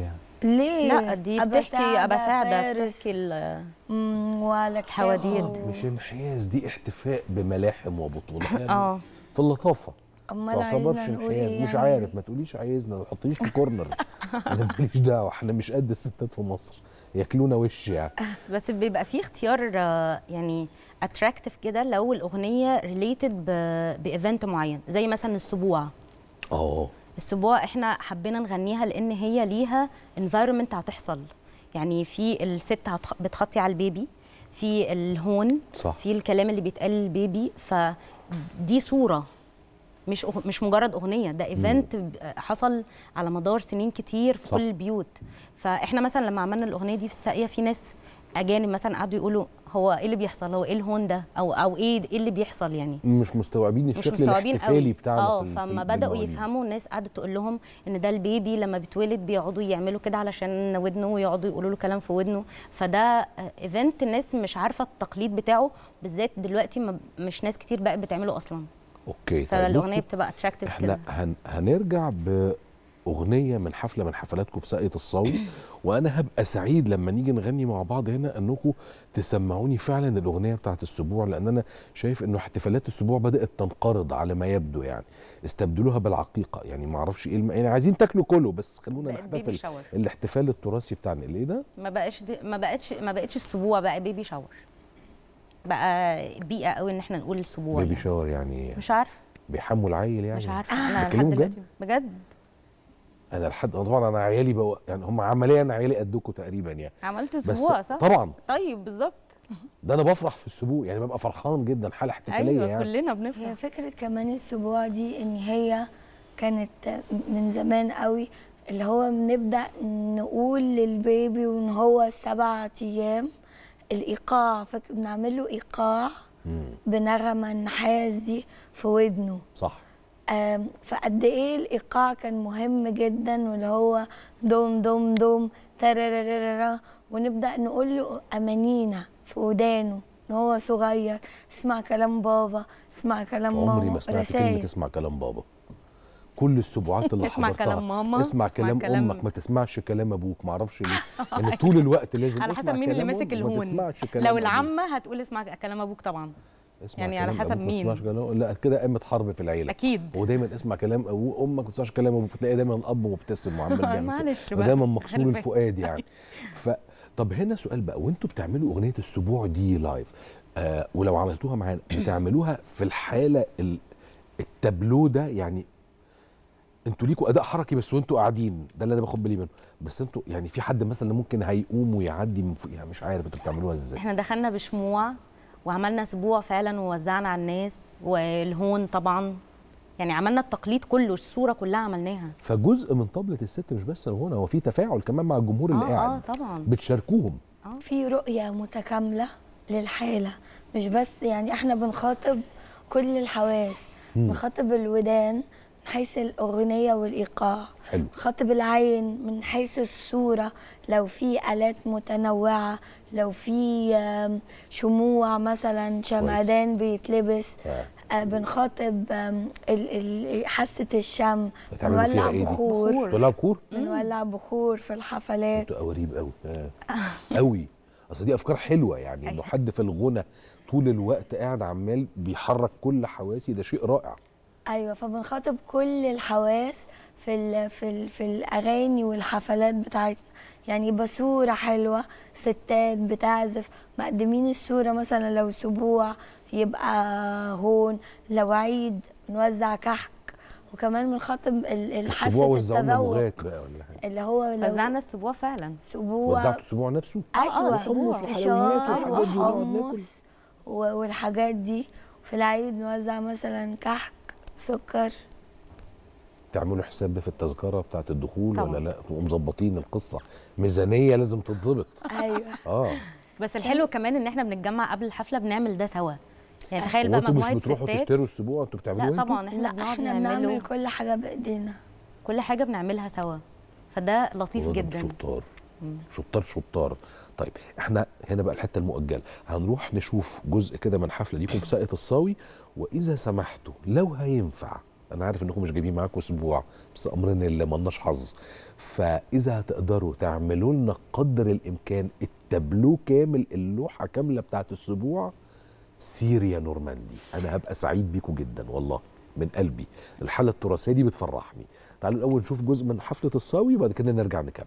ليه لا دي أبا بتحكي سعدة ابا سعده فارس. بتحكي ال- مم، ولا حواديت. كتاب. مش انحياز دي احتفاء بملاحم وبطولات اه في اللطافه امال ما تعتبرش عايزنا نقول انحياز ايه مش يعني؟ عارف ما تقوليش عايزنا ما تحطنيش في كورنر انا ماليش دعوه احنا مش قد الستات في مصر ياكلونا وش يعني بس بيبقى فيه اختيار آه، يعني اتراكتيف كده لو الاغنيه ريليتد بايفنت معين زي مثلا السبوع اه السبوع احنا حبينا نغنيها لان هي ليها انفايرمنت هتحصل يعني في الست هتخ- بتخطي على البيبي في الهون صح. في الكلام اللي بيتقال للبيبي فدي صوره مش أغ... مش مجرد اغنيه ده ايفنت حصل على مدار سنين كتير في صح. كل البيوت فاحنا مثلا لما عملنا الاغنيه دي في الساقيه في ناس اجانب مثلا قعدوا يقولوا هو ايه اللي بيحصل هو ايه الهون ده او او ايه ايه اللي بيحصل يعني مش مستوعبين مش الشكل مستوعبين الاحتفالي قوي بتاعنا اه في ال- في فما ال- بداوا بالمواعيد. يفهموا الناس قعدت تقول لهم ان ده البيبي لما بيتولد بيقعدوا يعملوا كده علشان ودنه ويقعدوا يقولوا له كلام في ودنه فده ايفنت الناس مش عارفه التقليد بتاعه بالذات دلوقتي ما مش ناس كتير بقت بتعمله اصلا اوكي طيب فالاغنيه بصوا، بتبقى اتراكتيف احنا كده هن هنرجع باغنيه من حفله من حفلاتكم في ساقية الصاوي وانا هبقى سعيد لما نيجي نغني مع بعض هنا انكم تسمعوني فعلا الاغنيه بتاعت السبوع لان انا شايف انه احتفالات السبوع بدات تنقرض على ما يبدو يعني استبدلوها بالعقيقه يعني ما اعرفش ايه الم... يعني عايزين تاكلوا كله بس خلونا بقت بيبي نحتفل شاور. الاحتفال التراثي بتاعنا اللي ده ما بقاش دي ما بقتش ما بقتش السبوع بقى بيبي شاور بقى بيئه قوي ان احنا نقول السبوع بيبي يعني. شاور يعني مش عارفه بيحموا العيل يعني مش عارفه انا لحد بتكلموا دلوقتي بجد انا لحد طبعا انا عيالي بقى يعني هم عمليا انا عيالي قدكم تقريبا يعني عملت بس اسبوع صح طبعا طيب بالظبط ده انا بفرح في السبوع يعني ببقى فرحان جدا حاله احتفاليه ايوه يعني كلنا بنفرح هي فكرة كمان السبوع دي ان هي كانت من زمان قوي اللي هو بنبدأ نقول للبيبي وان هو سبعة ايام الايقاع فاكر بنعمل له ايقاع مم. بنغمة النحاس دي في ودنه صح آم، فقد ايه الايقاع كان مهم جدا واللي هو دوم دوم دوم ترررررر ونبدا نقول له امانينا في ودانه ان هو صغير اسمع كلام بابا اسمع كلام عمري ماما ما سمعت كلمه رسايل تسمع كلام بابا كل السبوعات اللي اسمع حضرتها كلام ماما، اسمع اسمع كلام, كلام- امك ما تسمعش كلام ابوك ما اعرفش ليه يعني طول الوقت لازم على اسمع حسب مين اللي كلام ماسك أمك، ما الهون تسمعش كلام لو أبوك. العمه هتقول اسمع كلام ابوك طبعا اسمع يعني على كلام حسب أبوك، ما مين. تسمعش كلام لا كده قامت حرب في العيله اكيد ودايما اسمع كلام ابوك امك ما تسمعش كلام ابوك تلاقي دايما الاب مبتسم وعمال بيعمل كده. معلش بقى. ودايما مكسور عارفة. الفؤاد يعني ف طب هنا سؤال بقى وانتوا بتعملوا اغنيه السبوع دي لايف آه ولو عملتوها معانا بتعملوها في الحاله ال- التابلو ده يعني انتوا ليكوا اداء حركي بس وانتوا قاعدين ده اللي انا باخد بالي منه بس انتوا يعني في حد مثلا ممكن هيقوم ويعدي من فوق يعني مش عارف انتوا بتعملوها ازاي احنا دخلنا بشموع وعملنا اسبوع فعلا ووزعنا على الناس والهون طبعا يعني عملنا التقليد كله الصوره كلها عملناها فجزء من طبله الست مش بس الغنى هو في تفاعل كمان مع الجمهور اللي اه قاعد اه طبعا بتشاركوهم في رؤية متكاملة للحالة مش بس يعني احنا بنخاطب كل الحواس مم. بنخاطب الودان من حيث الأغنية والإيقاع حلو خاطب العين من حيث الصورة لو في آلات متنوعة لو في آم، شموع مثلا شمعدان بيتلبس ف- آه، بنخاطب آم، ال- ال- حاسة الشم بتعملوا فيها بنولع ايه دي؟ بخور تولعوا بخور بنولع بخور في الحفلات انتوا قواريب قوي آه. قوي اصل دي افكار حلوه يعني انه حد في الغنى طول الوقت قاعد عمال بيحرك كل حواسي ده شيء رائع ايوه فبنخاطب كل الحواس في ال في ال في الاغاني والحفلات بتاعتنا يعني يبقى صوره حلوه ستات بتعزف مقدمين الصوره مثلا لو اسبوع يبقى هون لو عيد نوزع كحك وكمان بنخاطب ال- الاسبوع الحاسه وزعوا لنا التذوق لغات بقى ولا حاجه اللي هو لو وزعنا الاسبوع فعلا اسبوع وزعتوا الاسبوع نفسه ايوه آه، أسبوع. وحلويات فشار والحاجات دي ونقعد ناكل. وحمص و- والحاجات دي في العيد نوزع مثلا كحك سكر تعملوا حساب في التذكره بتاعت الدخول طبعاً. ولا لا تبقوا مظبطين القصه ميزانيه لازم تتظبط ايوه اه بس الحلو كمان ان احنا بنتجمع قبل الحفله بنعمل ده سوا يعني تخيل هو بقى انتوا مش مجموعه بتروحوا ستات تشتروا السبوع انتوا بتعملوه لا انتوا؟ طبعا احنا لا بنقعد احنا نعمله بنعمل كل حاجه بايدينا كل حاجه بنعملها سوا فده لطيف والله جدا شطار شطار شطار طيب احنا هنا بقى الحته المؤجله هنروح نشوف جزء كده من حفله ليكم في ساقية الصاوي واذا سمحتوا لو هينفع انا عارف انكم مش جايبين معاكم اسبوع بس امرنا اللي ملناش حظ فاذا هتقدروا تعملوا لنا قدر الامكان التابلو كامل اللوحه كامله بتاعت السبوع سيريا نورماندي انا هبقى سعيد بيكم جدا والله من قلبي الحاله التراثيه دي بتفرحني تعالوا الاول نشوف جزء من حفله الصاوي وبعد كده نرجع نكمل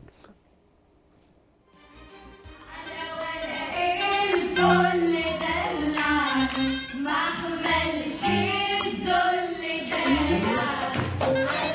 الكل دلع ما احملش الذل دلع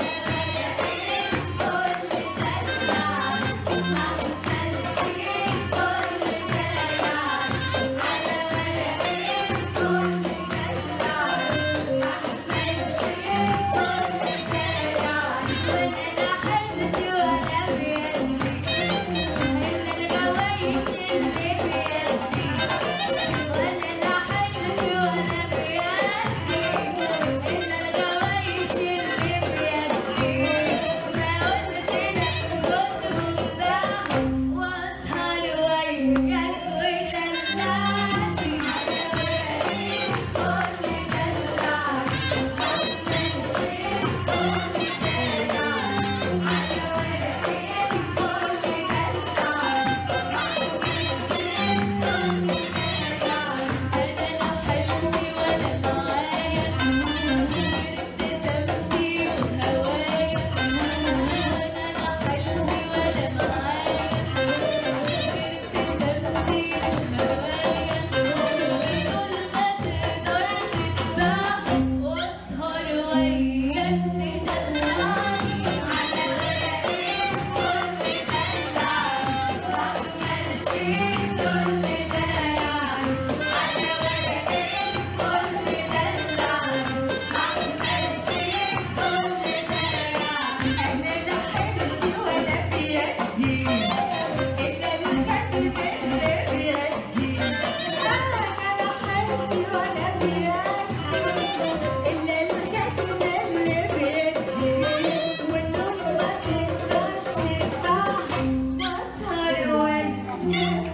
وانا حلمي وانا بيدي اللي الغوايش اللي بيدي وانا حلمي وانا بيدي اللي الغوايش اللي بيدي ما قلت لك خدهم بقى واسهر وياك وتدلعني كل دلع أنا لا حلمي ولا معايا جرت دمي وهوايا أنا لا حلمي ولا معايا جرت دمي وهوايا وطول ما تقدرش تباع واسهر وياك تدلعني على ورقي كل دلع ماشي كل دلع أنا لا حلمي ولا بيدي إلا الختم اللي بيدي أنا لا حلمي ولا بيدي إلا الختم اللي بيدي وطول ما تقدرش تباع وأسهر وياك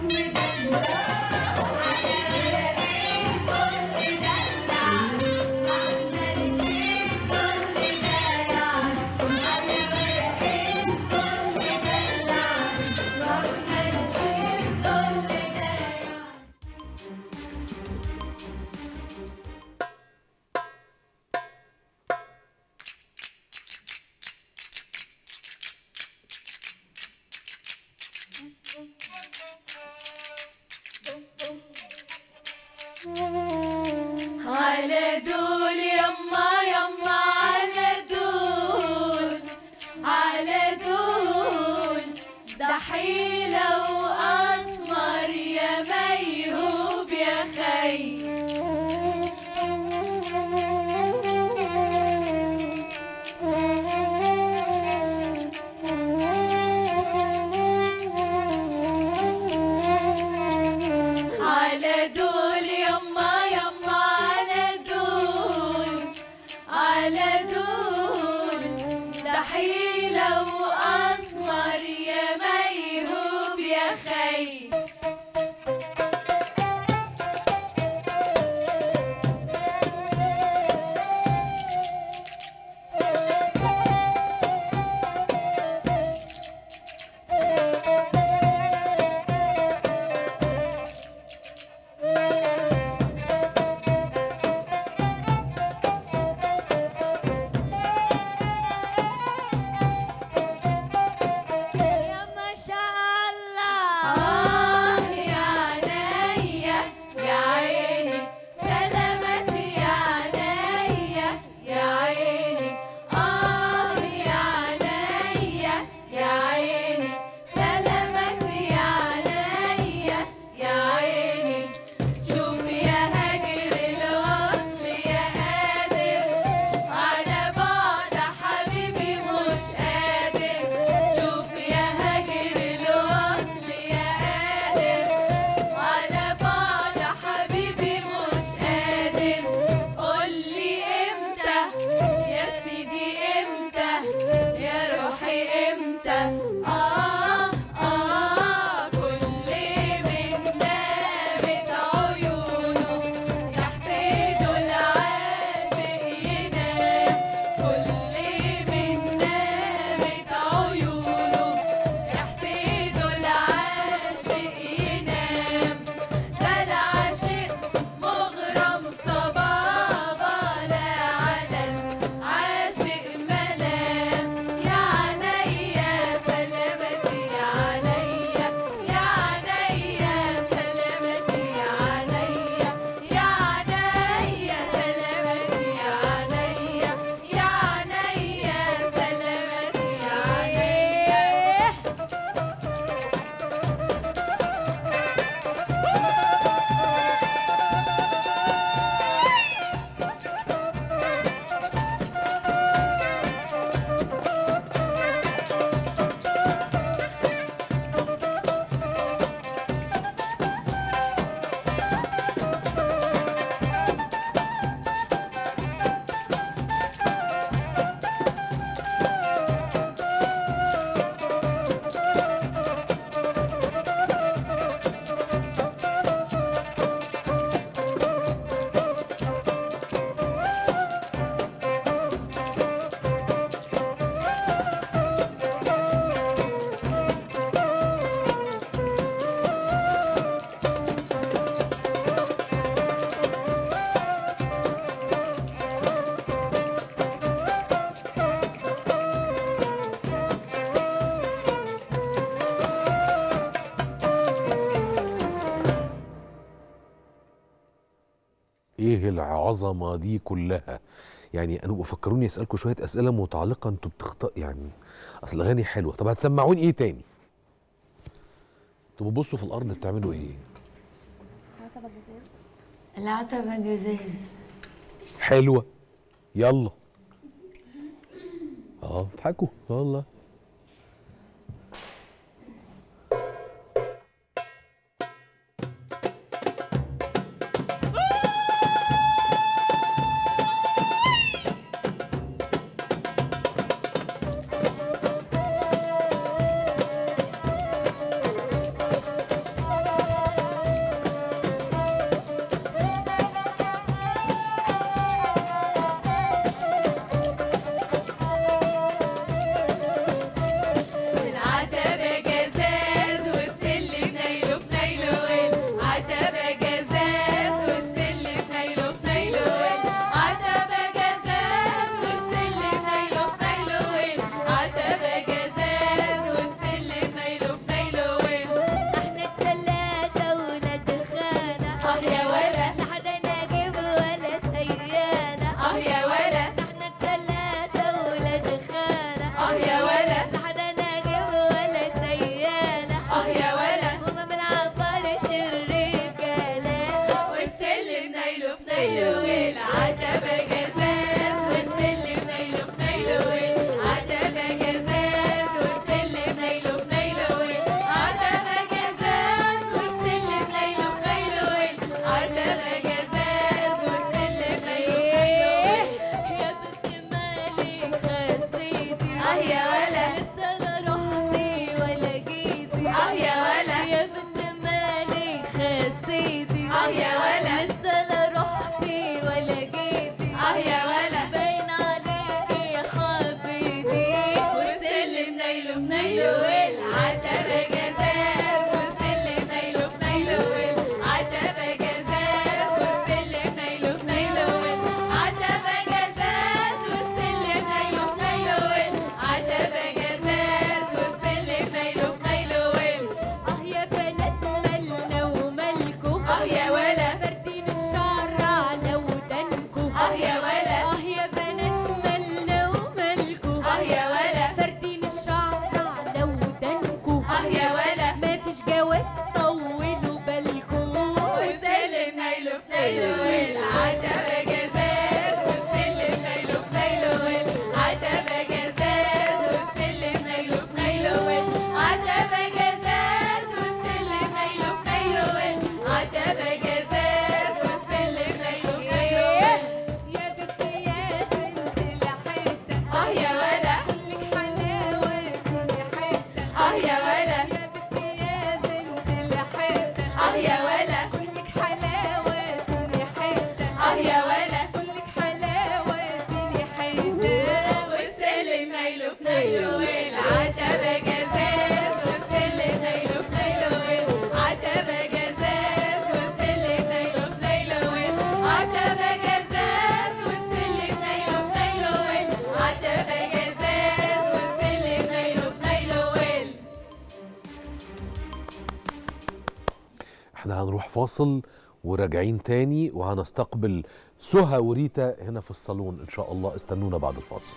على دول يما يما على دول على دول دحيلة وأسمر يا ميهوب يا خي على دول يما يما على دول على دول دحيلة وأسمر يا ميهوب يا خي يا ما شاء الله آه يا عينيا يا عيني سلامت يا عينيا يا عيني آه يا عينيا يا عيني سلامت يا عينيا يا عيني شوف يا هاجر الوصل يا قادر على بعد حبيبي مش قادر شوف يا هاجر الوصل يا قادر على بعد حبيبي مش قادر قولي امتى يا سيدي امتى يا روحي امتى اه اه كل من نامت عيونه يحسدوا العاشق ينام كل ايه العظمه دي كلها يعني انا بفكروني اسالكم شويه اسئله متعلقه انتوا بتخطئ يعني اصل الاغاني حلوه طب هتسمعوني ايه تاني انتوا بتبصوا في الارض بتعملوا ايه العتبة جزاز حلوه يلا اه بتضحكوا والله العتبة جزاز والسلم نايله في نايله ويل عتبة جزاز والسلم نايله في نايله ويل عتبة جزاز والسلم نايله في نايله ويل عتبة جزاز والسلم نايله في نايله ويل احنا التلاتة ولاد الخالة اه يا ولا لا حدا ناجب ولا سيالة اه يا ولا احنا التلاتة ولاد الخالة اه يا ولا لا حدا ناجب ولا سيالة اه يا ولا وما بنعبرش الرجالة والسلم نايله في نايله ويل عتبة جزاز والسلم نايله في نايله ويل عتبة جزاز والسلم نايله في نايله ويل عتبة جزاز والسلم نايله في نايله ويل عتبة جزاز والسلم نايله في نايله ويل يا بنت مالك خسيتي اه يا ولا لسه لا رحتي ولا جيتي اه يا ولا يا بنت مالك خسيتي اه يا ولا لسه لا رحتي ولا جيتي اه يا ولا باين عليكي يا حبيبتي والسلم نايله في نايله ويل عتبة جزاز والسلم نايله في نايله ويل عتبة جزاز والسلم نايله في نايله ويل عتبة جزاز والسلم نايله في نايله ويل عتبة جزاز والسلم نايله في نايله ويل اه يا بنات مالنا ومالكو اه يا ولا فردين الشعر على ودانكو اه يا ولا اه يا بنات مالنا ومالكو اه يا ولا فردين الشعر على ودانكو اه يا ولا مفيش جواز طولوا بالكو والسلم نايله في نايله ويل عتبة جزاز والسلم نايله في نايله ويل عتبة جزاز والسلم نايله في نايله ويل عتبة جزاز والسلم نايله في نايله ويل عتبة جزاز والسلم نايله في نايله ويل يا بنت يا بنت لحيتة اه يا ولا كلك حلاوة كل حتة اه يا ولا يا بنت يا بنت لحيتة اه يا ولا كلك حلاوة كل حتة اه يا ولا كلك حلاوة كل حتة والسلم نايله في نايله ويل عتبة جزاز والسلم نايله في نايله ويل عتبة جزاز والسلم نايله في نايله ويل عتبة جزاز والسلم نايله في نايله ويل عتبة جزاز والسلم نايله في نايله ويل احنا هنروح فاصل وراجعين تاني وهنستقبل سهى وريتا هنا في الصالون ان شاء الله استنونا بعد الفاصل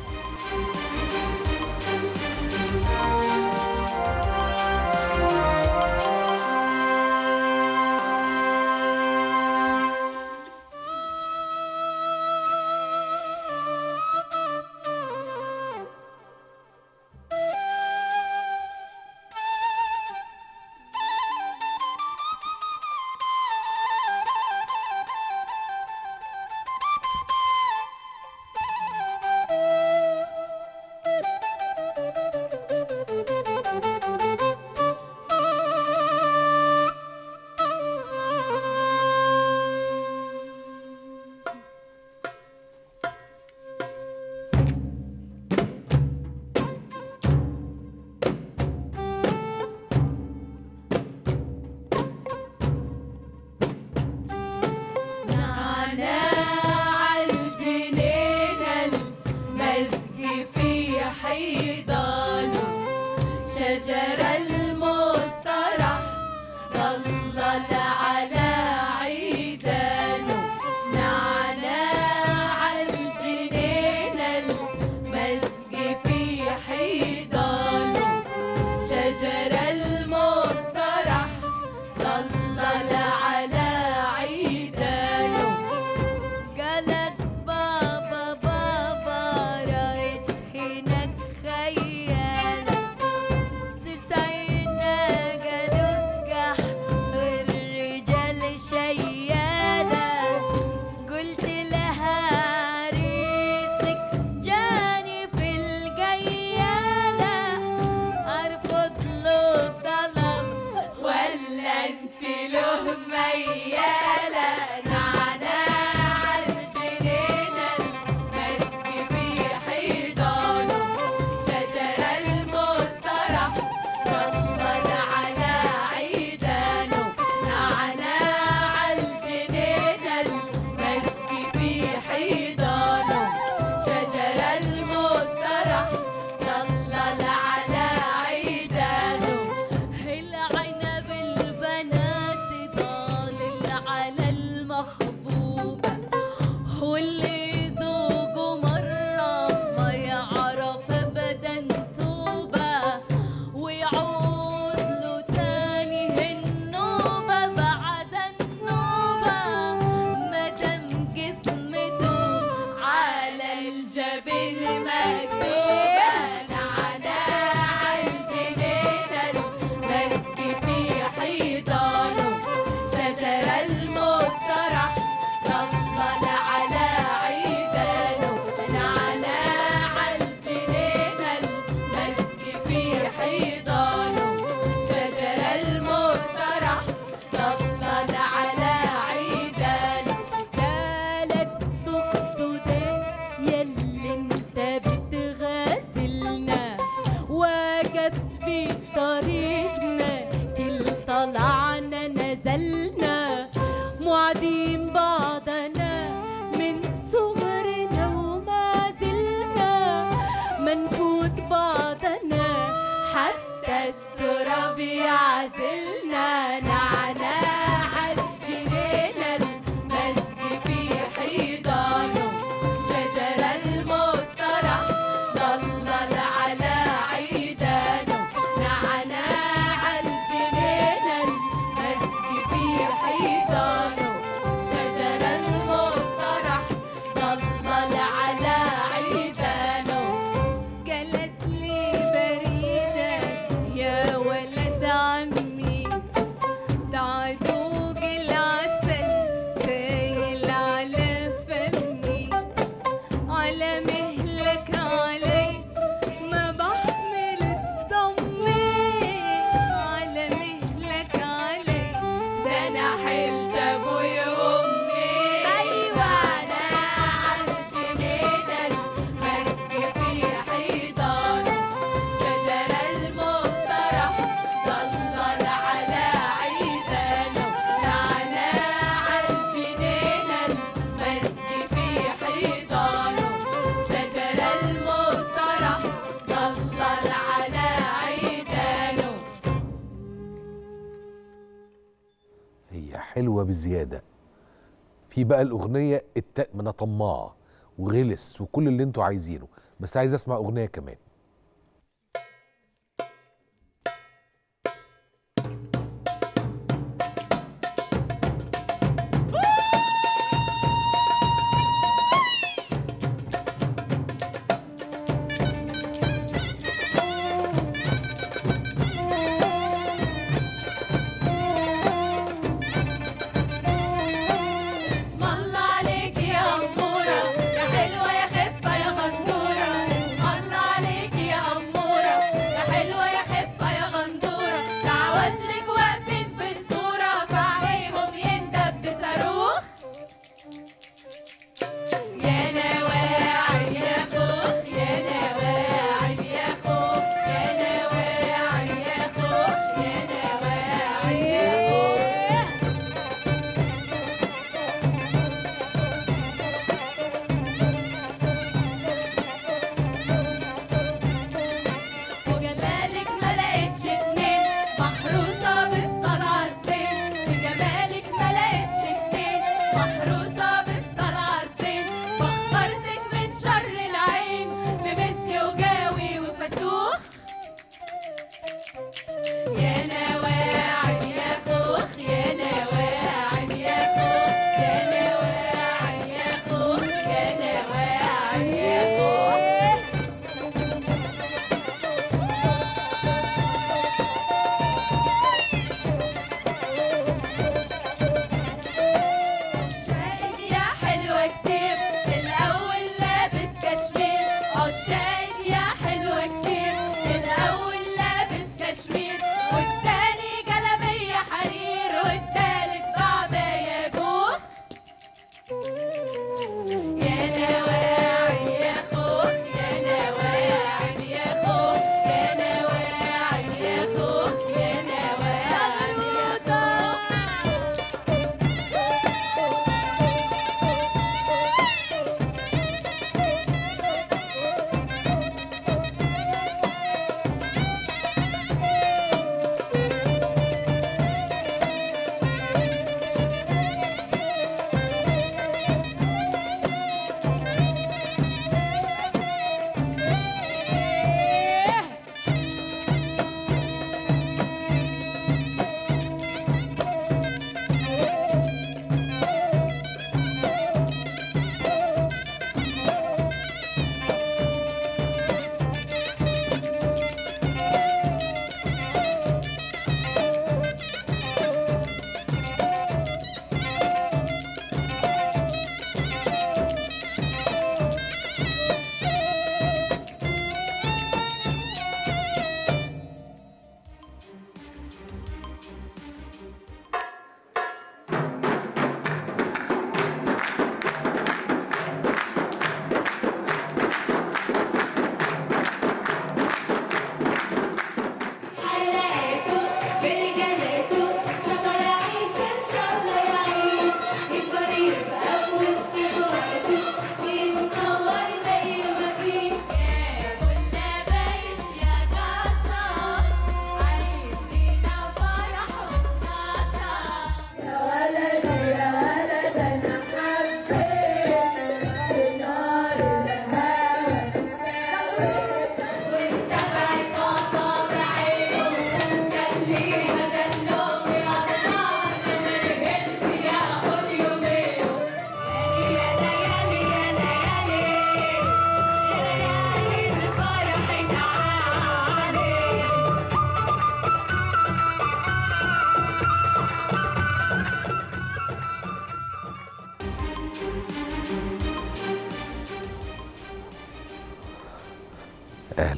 نعناع الجنينة المزج في حيضانه شجر المسترح ضلل على عيدانه ضلل على عيدانه العنب البنات ضالل على المحبوبة واللي يذوقه مرة ما يعرف أبدا توبة ويعود له تاني النوبة بعد النوبة مدام جسمته على الجبين مكتوبة نعناع الجنينة مسك في حيضانه شجر المسترح ضلل على عيدانه نعناع الجنينة مسك في حيضانه شجر المسترح ضلل على عيدانه قالت تقصد يلي انت بتغازلنا وقف في طريقنا كل طلعنا نزلنا معدين بعضنا من صغرنا وما زلنا منفوت بعضنا حتى التراب يعزلنا نعناع الجنينة المسك في حيضانه شجر المسترح ضلل على عيدانه نعناع الجنينة المسك في حيضانه شجر المسترح ضلل على عيدانه قالت لي بريدة يا ولد عمي تعدوق العسل سايل على فمي على مهلك علي ما بحمل الضمي على مهلك علي ده انا حلت ابوي وامي ايوه انا عالجنينة المسك في حيضانه شجر المسترح ضلل على عيدانه نعناع الجنينة المسك في حيضانه شجر المسترح ضلل على عيدانه هي حلوه بزياده في بقى الاغنيه الت... من طماعه وغلس وكل اللي انتوا عايزينه بس عايز اسمع اغنيه كمان اسم الله عليك يا أمورة يا حلوة يا خفة يا غندورة اسم الله عليك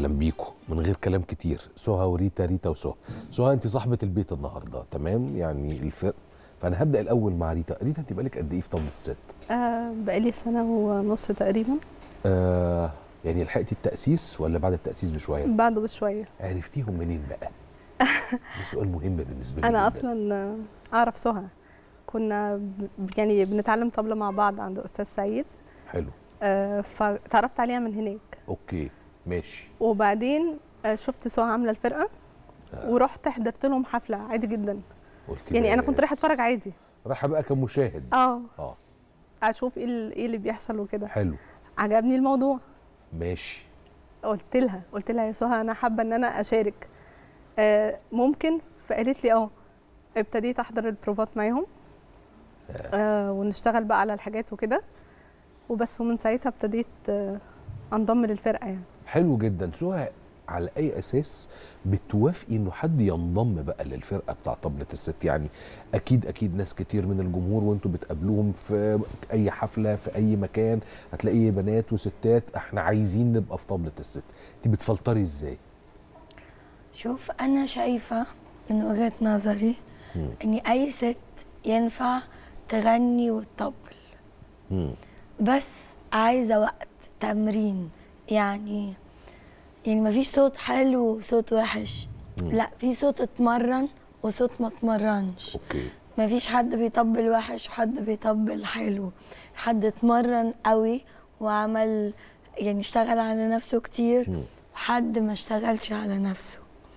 بيكم من غير كلام كتير سهى وريتا ريتا وسهى سهى انت صاحبه البيت النهارده تمام يعني الفرق فانا هبدا الاول مع ريتا ريتا انت بقالك قد ايه في طاوله الست آه بقالي سنة ونص تقريبا آه يعني لحقتي التاسيس ولا بعد التاسيس بشويه بعده بشوية عرفتيهم منين بقى ده سؤال مهم بالنسبه لي أنا جداً. أصلا آه، أعرف سهى كنا ب- يعني بنتعلم طبلة مع بعض عند أستاذ سعيد حلو آه فتعرفت عليها من هناك اوكي ماشي وبعدين آه شفت سهى عاملة الفرقة ورحت حضرت لهم حفلة عادي جدا قلت يعني أنا كنت بس. رايحة أتفرج عادي رايحه بقى كمشاهد اه اه أشوف إيه ال- إيه اللي بيحصل وكده حلو عجبني الموضوع ماشي قلت لها قلت لها يا سهى انا حابه ان انا اشارك آه ممكن فقالت لي اه ابتديت احضر البروفات معاهم آه ونشتغل بقى على الحاجات وكده وبس ومن ساعتها ابتديت آه انضم للفرقه يعني حلو جدا سهى على اي اساس بتوافقي انه حد ينضم بقى للفرقه بتاع طبله الست يعني اكيد اكيد ناس كتير من الجمهور وانتوا بتقابلوهم في اي حفله في اي مكان هتلاقي بنات وستات احنا عايزين نبقى في طبله الست انت بتفلتري ازاي شوف انا شايفه من وجهه نظري مم. ان اي ست ينفع تغني وتطبل مم. بس عايزه وقت تمرين يعني يعني مفيش صوت حلو وصوت وحش لا في صوت اتمرن وصوت ما اتمرنش اوكي مفيش حد بيطبل وحش وحد بيطبل حلو حد اتمرن قوي وعمل يعني اشتغل على نفسه كتير مم. وحد ما اشتغلش على نفسه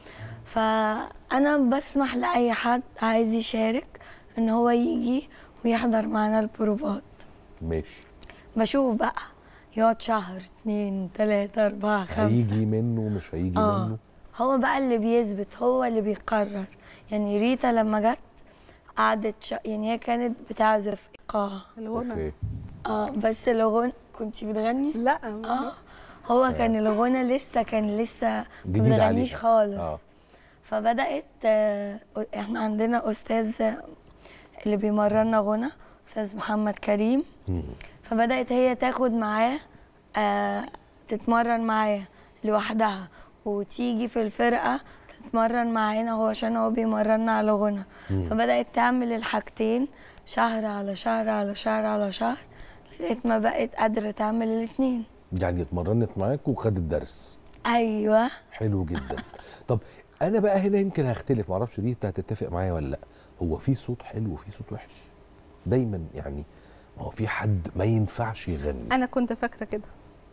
فانا بسمح لاي حد عايز يشارك ان هو يجي ويحضر معانا البروفات ماشي بشوف بقى يقعد شهر اتنين تلاتة أربعة خمسة هيجي منه مش هيجي آه. منه هو بقى اللي بيثبت هو اللي بيقرر يعني ريتا لما جت قعدت ش... يعني هي كانت بتعزف ايقاع الغنى اوكي اه بس الغنى كنت بتغني لا اه هو كان الغنى لسه كان لسه ما جديد بتغنيش عليها. خالص آه. فبدات آه، احنا عندنا استاذ اللي بيمرنا غنى استاذ محمد كريم مم. فبدات هي تاخد معاه آه تتمرن معاه لوحدها وتيجي في الفرقه تتمرن معانا هو عشان هو بيمرنا على غنى فبدات تعمل الحاجتين شهر على شهر على شهر على شهر لغايه ما بقت قادره تعمل الاتنين يعني اتمرنت معاك وخدت درس ايوه حلو جدا طب انا بقى هنا يمكن هختلف معرفش ريتا هتتفق معايا ولا لا هو في صوت حلو وفي صوت وحش دايما يعني ما هو في حد ما ينفعش يغني انا كنت فاكره كده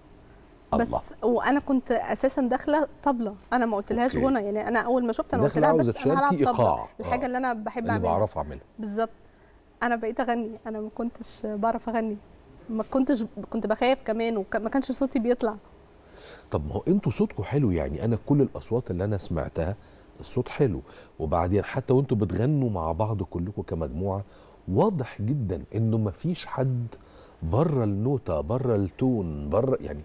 بس الله. وانا كنت اساسا داخله طبله انا ما قلتلهاش أوكي. غنى يعني انا اول ما شفت انا قلت داخلة لها عاوزة بس انا هلعب تشاركي طبله إيقاع. الحاجه آه. اللي انا بحب اللي اعملها بعرف اعملها بالظبط انا بقيت اغني انا ما كنتش بعرف اغني ما كنتش كنت بخاف كمان وما كانش صوتي بيطلع طب ما هو انتوا صوتكم حلو يعني انا كل الاصوات اللي انا سمعتها الصوت حلو وبعدين حتى وانتوا بتغنوا مع بعض كلكم كمجموعه واضح جدا انه ما فيش حد بره النوتة بره التون بره يعني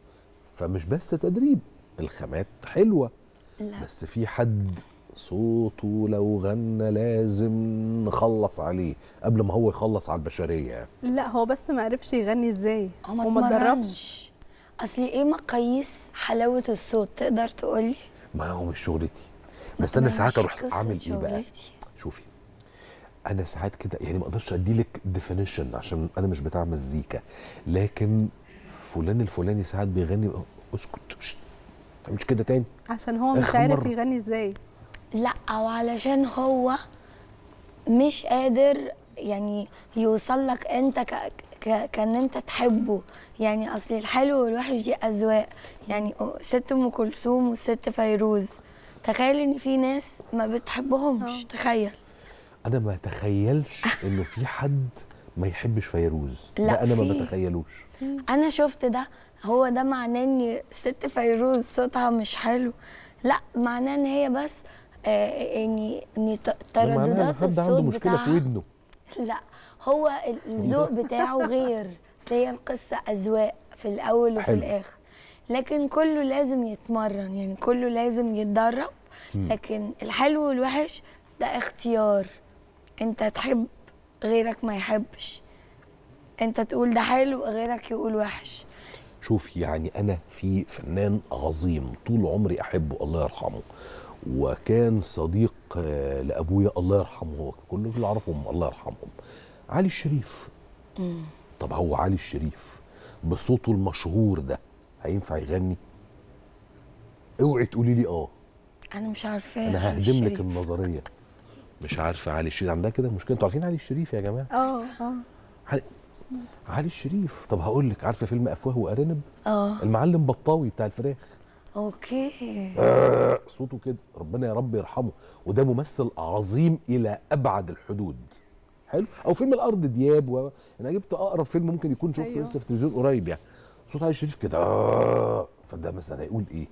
فمش بس تدريب الخامات حلوه لا بس في حد صوته لو غنى لازم نخلص عليه قبل ما هو يخلص على البشريه يعني. لا هو بس ما عرفش يغني ازاي هو ما وما اتدربش اتمرنش اصلي ايه مقاييس حلاوه الصوت تقدر تقولي ما هو مش شغلتي بس انا ساعات اروح اعمل ايه بقى شغلتي. شوفي انا ساعات كده يعني ما اقدرش اديلك ديفينيشن عشان انا مش بتاع مزيكا لكن فلان الفلاني ساعات بيغني اسكت شت، ما تعملش كده تاني عشان هو مش آخر عارف مرة. يغني ازاي لا او علشان هو مش قادر يعني يوصل لك انت ك... ك... كان انت تحبه يعني اصل الحلو والوحش دي اذواق يعني ست ام كلثوم والست فيروز تخيل ان في ناس ما بتحبهمش آه. تخيل انا ما اتخيلش انه في حد ما يحبش فيروز لا، لا انا ما في. بتخيلوش انا شفت ده هو ده معناه ان ست فيروز صوتها مش حلو لا معناه ان هي بس آه يعني ان ت- ده معناه إن ترددات حد عنده الصوت مشكله في بتاعها ودنه لا هو ال- الذوق بتاعه غير أصل هي القصة أذواق في الأول وفي حلو. الآخر لكن كله لازم يتمرن يعني كله لازم يتدرب لكن الحلو والوحش ده اختيار انت تحب غيرك ما يحبش انت تقول ده حلو غيرك يقول وحش شوف يعني انا في فنان عظيم طول عمري احبه الله يرحمه وكان صديق آه، لابويا الله يرحمه هو كل اللي اعرفهم الله يرحمهم علي الشريف طب هو علي الشريف بصوته المشهور ده هينفع يغني اوعي تقولي لي اه انا مش عارفاه انا علي ههدم لك الشريف. النظريه مش عارفه علي الشريف عندها كده مشكله انتوا عارفين علي الشريف يا جماعه اه اه علي, علي الشريف طب هقول لك عارفه فيلم افواه وارانب اه المعلم بطاوي بتاع الفراخ اوكي آه صوته كده ربنا يا رب يرحمه وده ممثل عظيم الى ابعد الحدود حلو او فيلم الارض دياب و... انا جبت اقرب فيلم ممكن يكون شفته أيوه. لسه في التلفزيون قريب يعني صوت علي الشريف كده آه فده مثلا هيقول ايه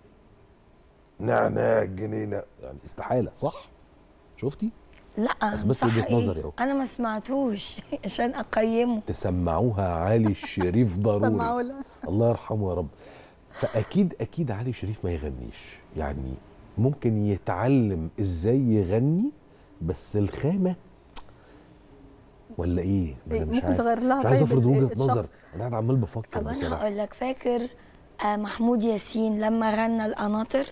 نعناع الجنينه يعني استحاله صح شفتي لا بس بس صح وجهة إيه؟ نظري أهو. انا ما سمعتوش عشان اقيمه تسمعوها علي الشريف ضروري سمعوا لها الله يرحمه يا رب فاكيد اكيد علي شريف ما يغنيش يعني ممكن يتعلم ازاي يغني بس الخامه ولا ايه ما إيه، أنا مش ممكن عارف. تغير لها مش عايز طيب افرض ال- وجهه الشخص. نظر انا قاعد عمال بفكر طب انا بصراحه هقول لك فاكر آه محمود ياسين لما غنى القناطر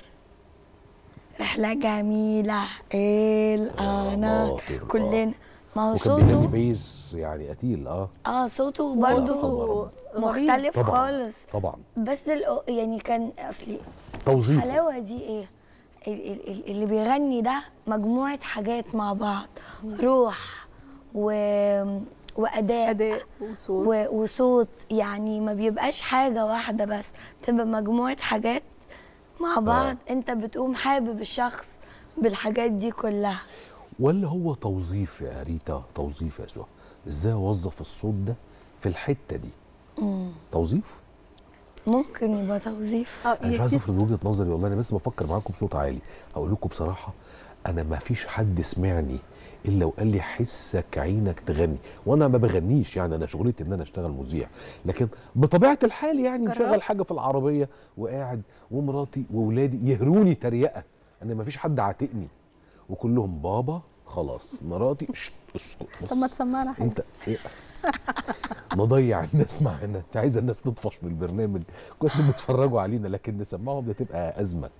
رحلة جميلة ايه القناطر قناطر، آه. كلنا ما هو وكان بيغني صوته بيز يعني قتيل اه اه صوته طبعاً. برضه غريب. مختلف طبعا خالص طبعا بس الأ- يعني كان اصلي توظيف الحلاوه دي ايه ال- ال- ال- اللي بيغني ده مجموعه حاجات مع بعض روح و... واداء اداء وصوت و... وصوت يعني ما بيبقاش حاجه واحده بس تبقى مجموعه حاجات مع بعض انت بتقوم حابب الشخص بالحاجات دي كلها ولا هو توظيف يا ريتا توظيف يا سهى ازاي اوظف الصوت ده في الحته دي توظيف ممكن يبقى توظيف اه انا مش عايز في- افرض وجهه نظري والله انا بس بفكر معاكم بصوت عالي هقول لكم بصراحه انا ما فيش حد سمعني الا وقال لي حسك عينك تغني وانا ما بغنيش يعني انا شغلتي ان انا اشتغل مذيع لكن بطبيعه الحال يعني جربت؟ مشغل حاجه في العربيه وقاعد ومراتي واولادي يهروني تريقه انا ما فيش حد عاتقني وكلهم بابا خلاص مراتي شت اسكت بص. طب ما تسمعنا حاجه انت إيه؟ نضيع الناس معانا انت عايزه الناس تطفش من البرنامج كويس إنهم بيتفرجوا علينا لكن نسمعهم ده تبقى ازمه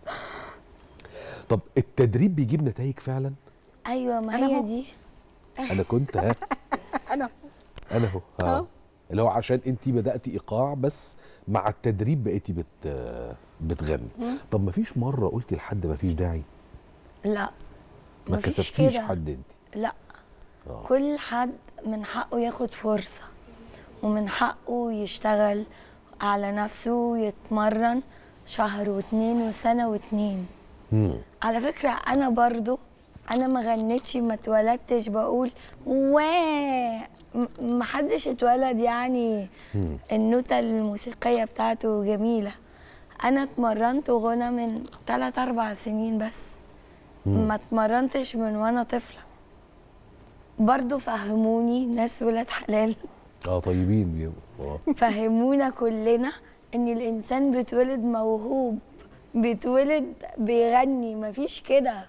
طب التدريب بيجيب نتائج فعلا ايوه ما أنا هي هو. دي انا كنت ها انا انا اهو ها أهو. اللي هو عشان انت بداتي ايقاع بس مع التدريب بقيتي بت بتغني طب ما فيش مره قلتي لحد ما فيش داعي لا ما مفيش كسبتيش كده. حد انت لا آه. كل حد من حقه ياخد فرصة ومن حقه يشتغل على نفسه ويتمرن شهر واتنين وسنة واتنين مم. على فكرة أنا برضو أنا ما غنيتش ما اتولدتش بقول واه م- محدش اتولد يعني مم. النوتة الموسيقية بتاعته جميلة أنا اتمرنت غنى من 3 أربع سنين بس ما اتمرنتش من وأنا طفلة برضو فهموني ناس ولاد حلال اه طيبين بيبقوا آه. فهمونا كلنا ان الانسان بيتولد موهوب بيتولد بيغني مفيش كده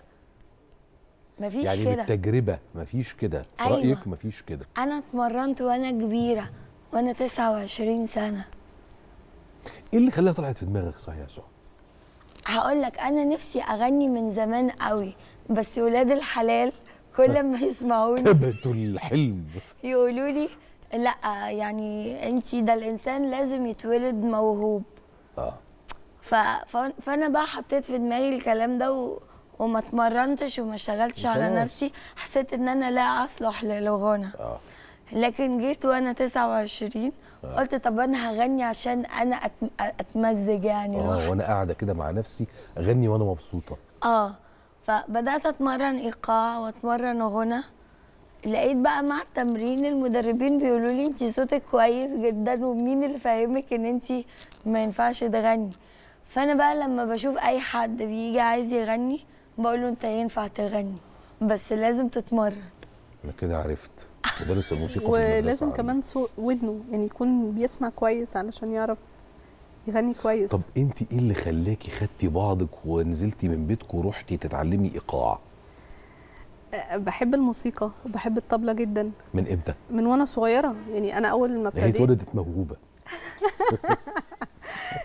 مفيش يعني كده بالتجربه مفيش كده في أيوة. رايك مفيش كده انا اتمرنت وانا كبيره وانا 29 سنه ايه اللي خلاها طلعت في دماغك صحيح يا سهى هقول لك انا نفسي اغني من زمان قوي بس ولاد الحلال كل ما يسمعوني كبتوا الحلم يقولوا لي لا يعني انتي ده الانسان لازم يتولد موهوب اه ف... ف... فانا بقى حطيت في دماغي الكلام ده و... وما اتمرنتش وما اشتغلتش على خلاص. نفسي حسيت ان انا لا اصلح للغنى اه لكن جيت وانا 29 قلت طب انا هغني عشان انا أتم... اتمزج يعني اه لوحدي وانا قاعده كده مع نفسي اغني وانا مبسوطه اه فبدات اتمرن ايقاع واتمرن غنى لقيت بقى مع التمرين المدربين بيقولوا لي انت صوتك كويس جدا ومين اللي فاهمك ان انت ما ينفعش تغني فانا بقى لما بشوف اي حد بيجي عايز يغني بقول له انت ينفع تغني بس لازم تتمرن انا كده عرفت مدرس الموسيقى في المدرسة ولازم عندي. كمان صوت ودنه يعني يكون بيسمع كويس علشان يعرف يغني كويس طب انت ايه اللي خلاكي خدتي بعضك ونزلتي من بيتك ورحتي تتعلمي ايقاع أه، بحب الموسيقى وبحب الطبلة جدا من امتى من وانا صغيرة يعني انا اول ما ده هي ابتديت اتولدت موهوبه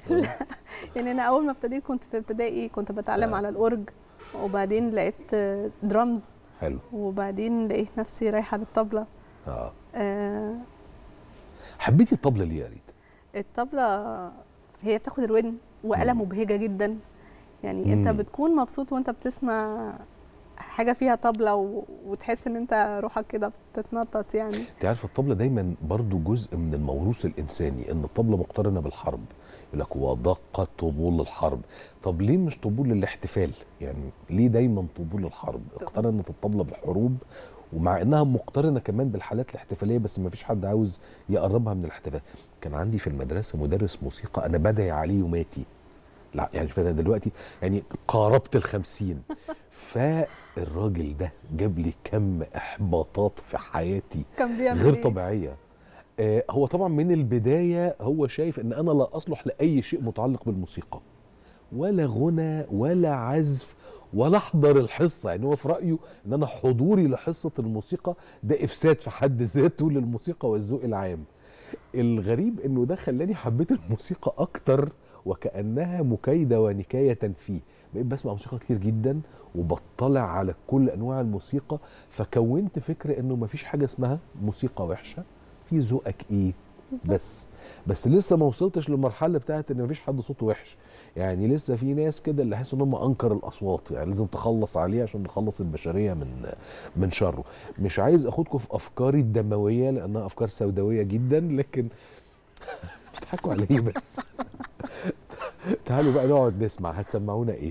يعني انا اول ما ابتديت كنت في ابتدائي كنت بتعلم آه. على الاورج وبعدين لقيت درامز حلو وبعدين لقيت نفسي رايحه للطبله اه آه، حبيتي الطبله ليه يا ريت؟ الطبله هي بتاخد الودن وآلة مم. مبهجه جدا يعني انت مم. بتكون مبسوط وانت بتسمع حاجه فيها طبله و... وتحس ان انت روحك كده بتتنطط يعني انت عارفه الطبله دايما برضو جزء من الموروث الانساني ان الطبله مقترنه بالحرب يقول لك ودق طبول الحرب طب ليه مش طبول الاحتفال يعني ليه دايما طبول الحرب اقترنت الطبله بالحروب ومع انها مقترنه كمان بالحالات الاحتفاليه بس ما فيش حد عاوز يقربها من الاحتفال كان عندي في المدرسه مدرس موسيقى انا بدعي عليه يوماتي لا يعني شوف انا دلوقتي يعني قاربت الخمسين فالراجل ده جاب لي كم احباطات في حياتي كان بيعمل غير إيه؟ طبيعيه آه هو طبعا من البدايه هو شايف ان انا لا اصلح لاي شيء متعلق بالموسيقى ولا غنى ولا عزف ولا احضر الحصه يعني هو في رايه ان انا حضوري لحصه الموسيقى ده افساد في حد ذاته للموسيقى والذوق العام الغريب انه ده خلاني حبيت الموسيقى اكتر وكانها مكايده ونكايه فيه بقيت بسمع موسيقى كتير جدا وبطلع على كل انواع الموسيقى فكونت فكره انه مفيش حاجه اسمها موسيقى وحشه في ذوقك ايه بس بس لسه ما وصلتش للمرحله بتاعت ان مفيش حد صوته وحش يعني لسه في ناس كده اللي حاسس ان هم انكر الاصوات يعني لازم تخلص عليه عشان نخلص البشريه من من شره مش عايز اخدكم في افكاري الدمويه لانها افكار سوداويه جدا لكن بتضحكوا على ايه بس تعالوا بقى نقعد نسمع هتسمعونا ايه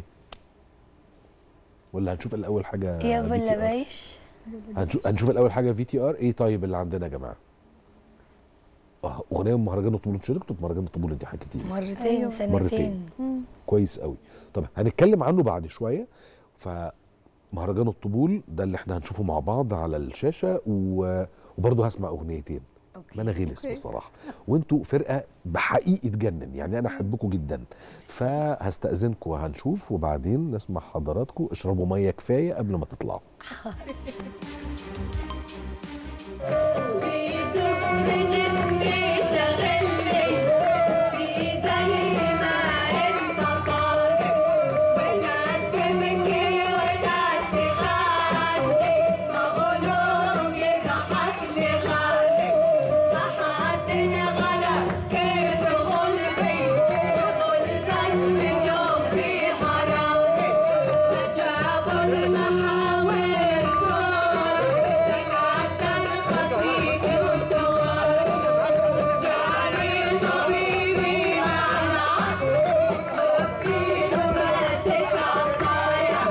ولا هنشوف الاول حاجه يا VTR؟ بلبايش هنشوف هنشوف الاول حاجه في تي ار ايه طيب اللي عندنا يا جماعه اه اغنيه من مهرجان الطبول انتوا شاركتوا في مهرجان الطبول انت حكيتي لي. مرتين أيوة. سنتين مرتين. كويس قوي طب هنتكلم عنه بعد شويه فمهرجان الطبول ده اللي احنا هنشوفه مع بعض على الشاشه و... وبرضه هسمع اغنيتين ما انا غلس أوكي. بصراحه وانتوا فرقه بحقيقي تجنن يعني انا احبكم جدا فهستاذنكم وهنشوف وبعدين نسمع حضراتكم اشربوا ميه كفايه قبل ما تطلعوا في سكر جسمي شغلني في زي ما انت طالب وناس تبكي وناس تغني مغلوب يضحك لي غالب ما حد انغلب كيف غلبي غلبت بجوفي حرامي فجابوا المحاور صور تقعد الخفيف والدوام جاري طبيبي مع العصر وفيه ماسك عصايا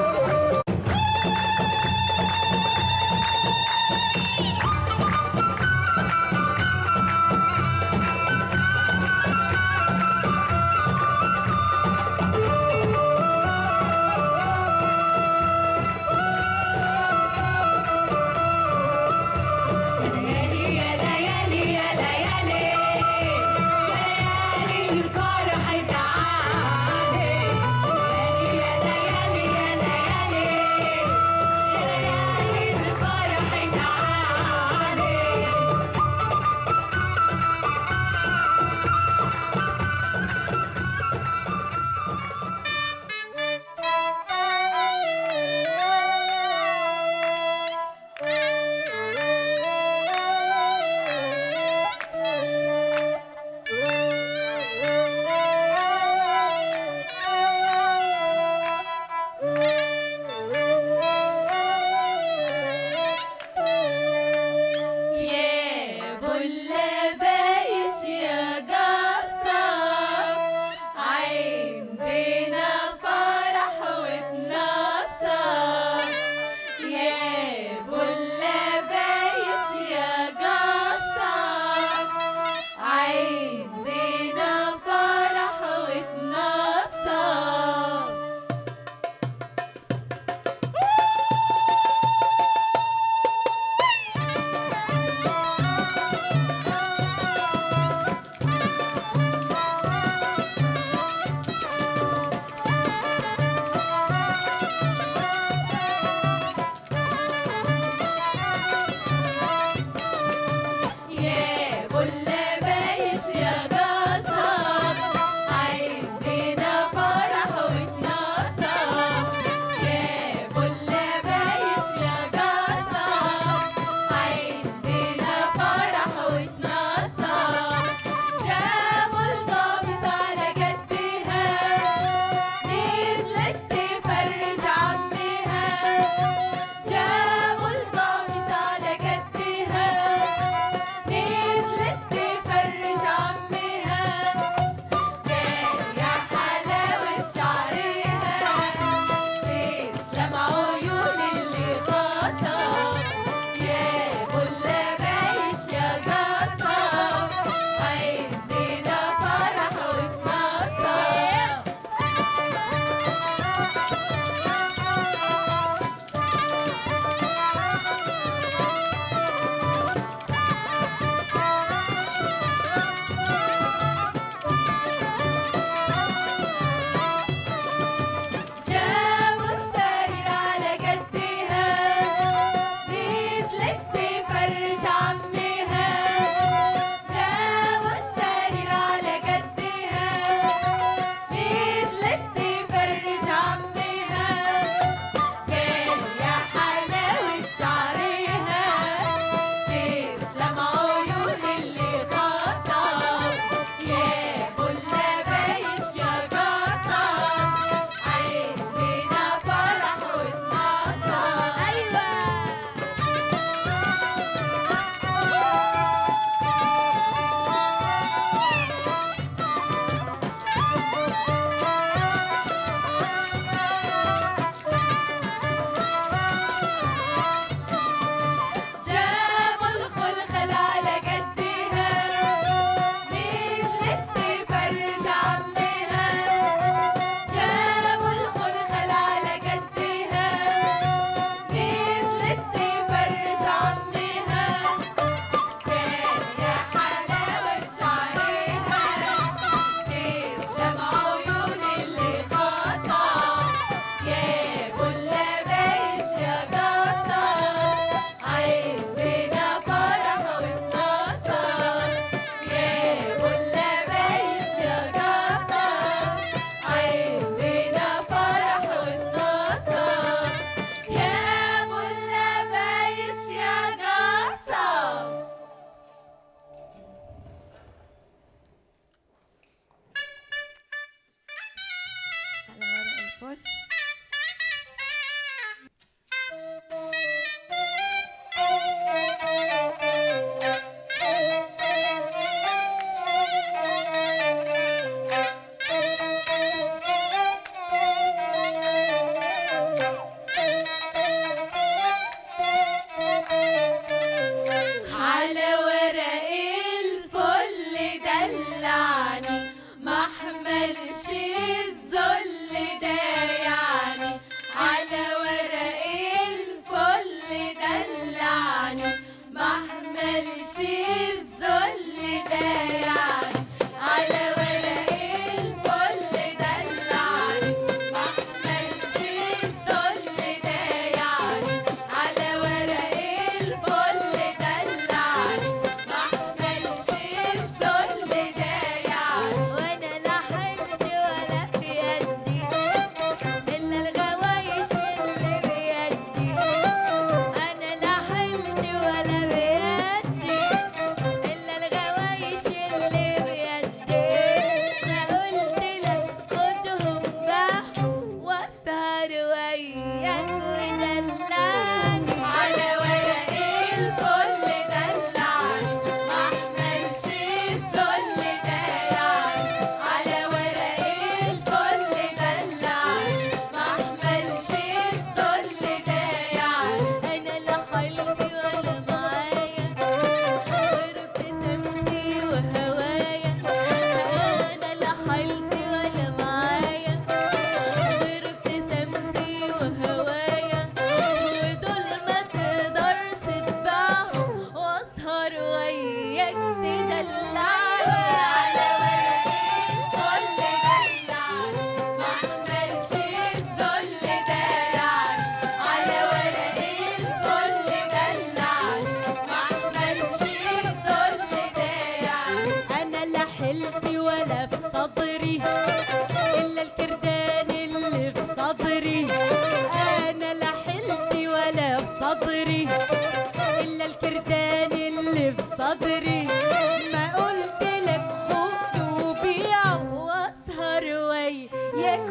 ودلعني على ورق الفل دلعني ما احملش الذل ده يعني على ورق الفل دلعني ما احملش الذل ده يعني انا لا حيلتي ولا معايا غير ابتسامتي وهوايا انا لا حيلتي ولا معايا غير ابتسامتي وهوايا ودول ما تقدرش تبيعهم واسهر وياك تدلعني على ورق الفل دلعني ما احملش الذل ده يعني على ورق الفل دلعني ما احملش الذل ده يعني انا لا حيلتي ولا في صدري الا الكردان اللي في صدري انا لا حيلتي ولا في صدري الا الكردان اللي في صدري ما قلت لك خد وبيع واسهر وياك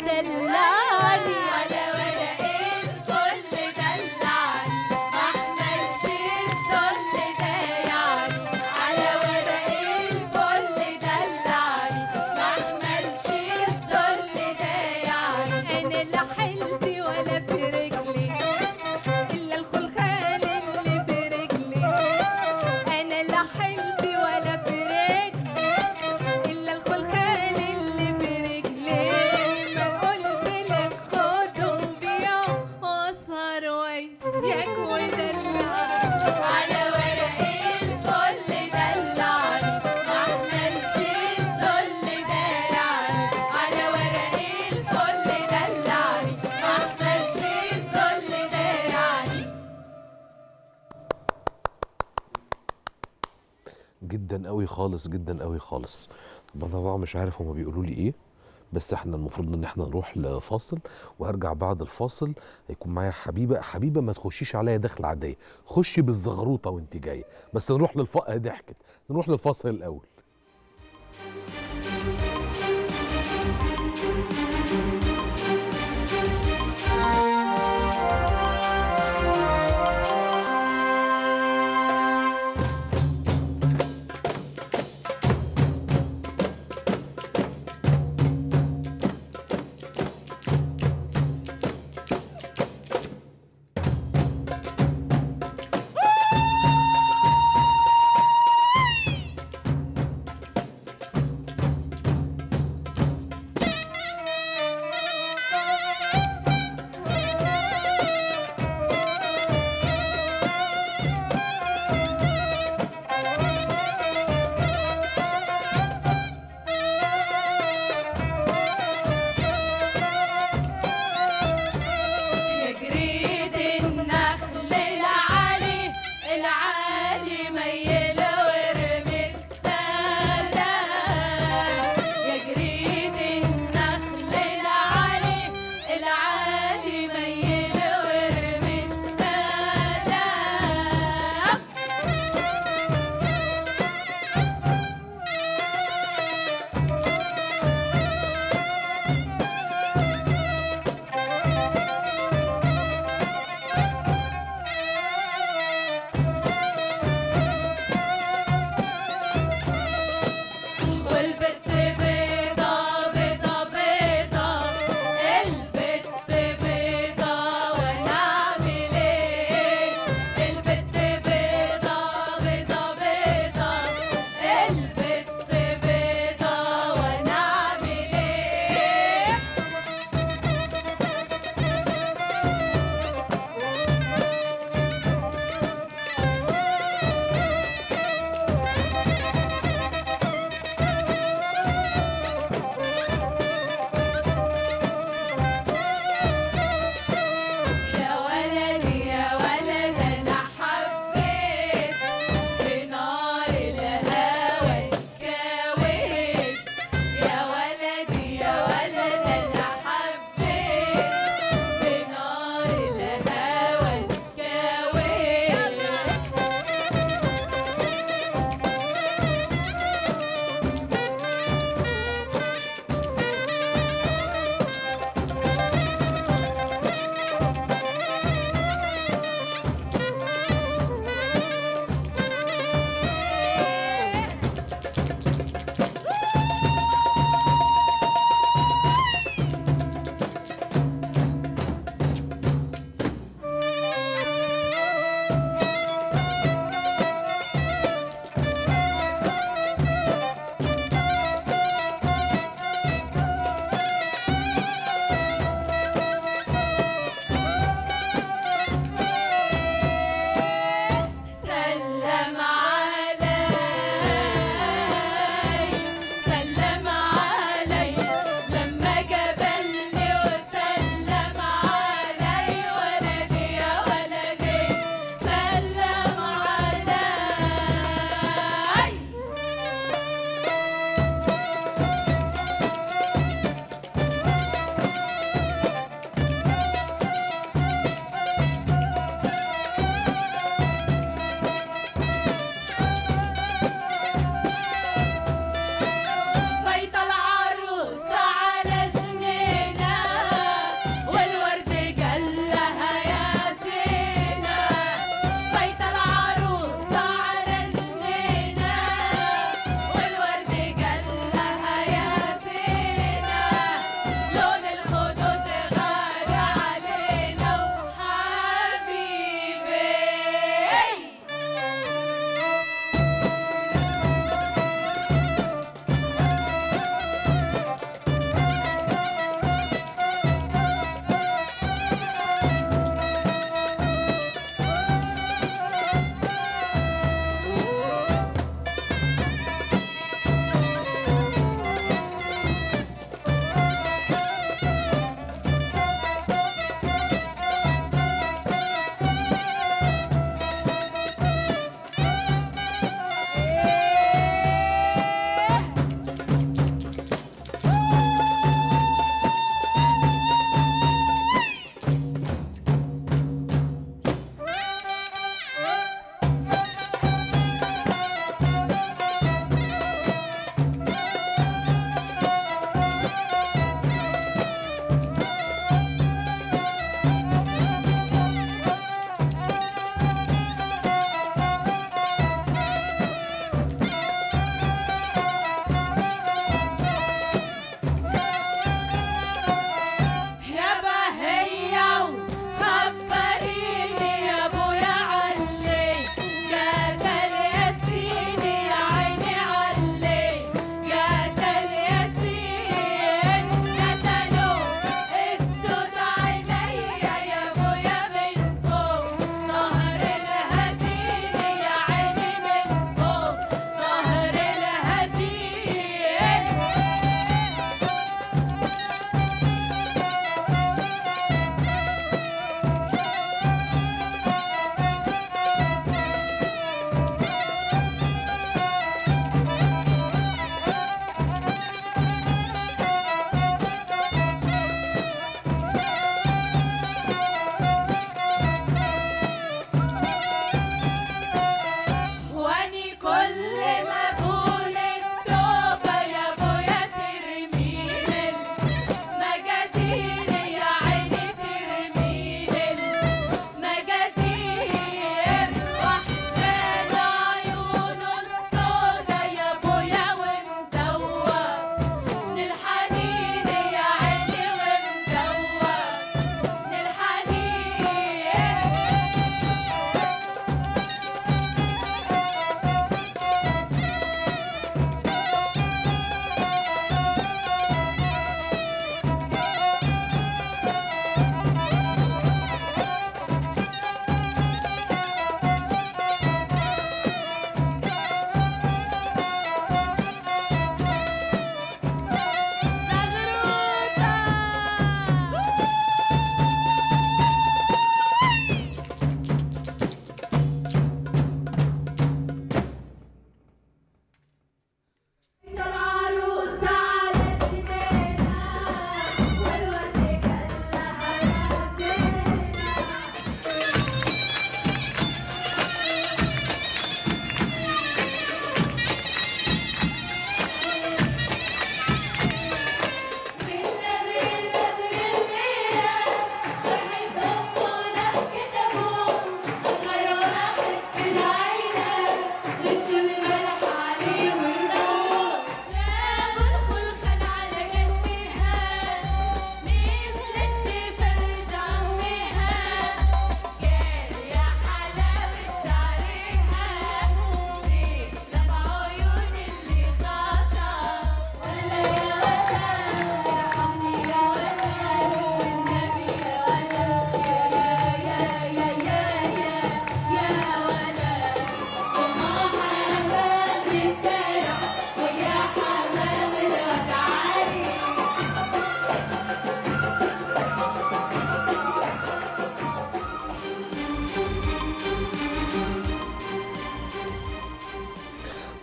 ودلعني على ورق الفل دلعني ما احملش الذل ده يعني على ورق الفل دلعني ما احملش الذل ده يعني انا لا حيلتي ولا في رجلي الا الخلخال اللي في رجلي انا لا حيلتي ولا في رجلي الا الخلخال اللي في رجلي ما قلت لك خد وبيع واسهر وياك ودلعني على ورق الفل دلعني ما احملش الذل ده يعني على ورق الفل دلعني ما احملش الذل ده يعني جدا قوي خالص جدا قوي خالص انا طبعا مش عارف هما بيقولوا لي ايه بس احنا المفروض ان احنا نروح لفاصل وهرجع بعد الفاصل هيكون معايا حبيبه حبيبه ما تخشيش عليا دخل عاديه خشي بالزغروطه وانت جايه بس نروح للف ضحكت نروح للفاصل الاول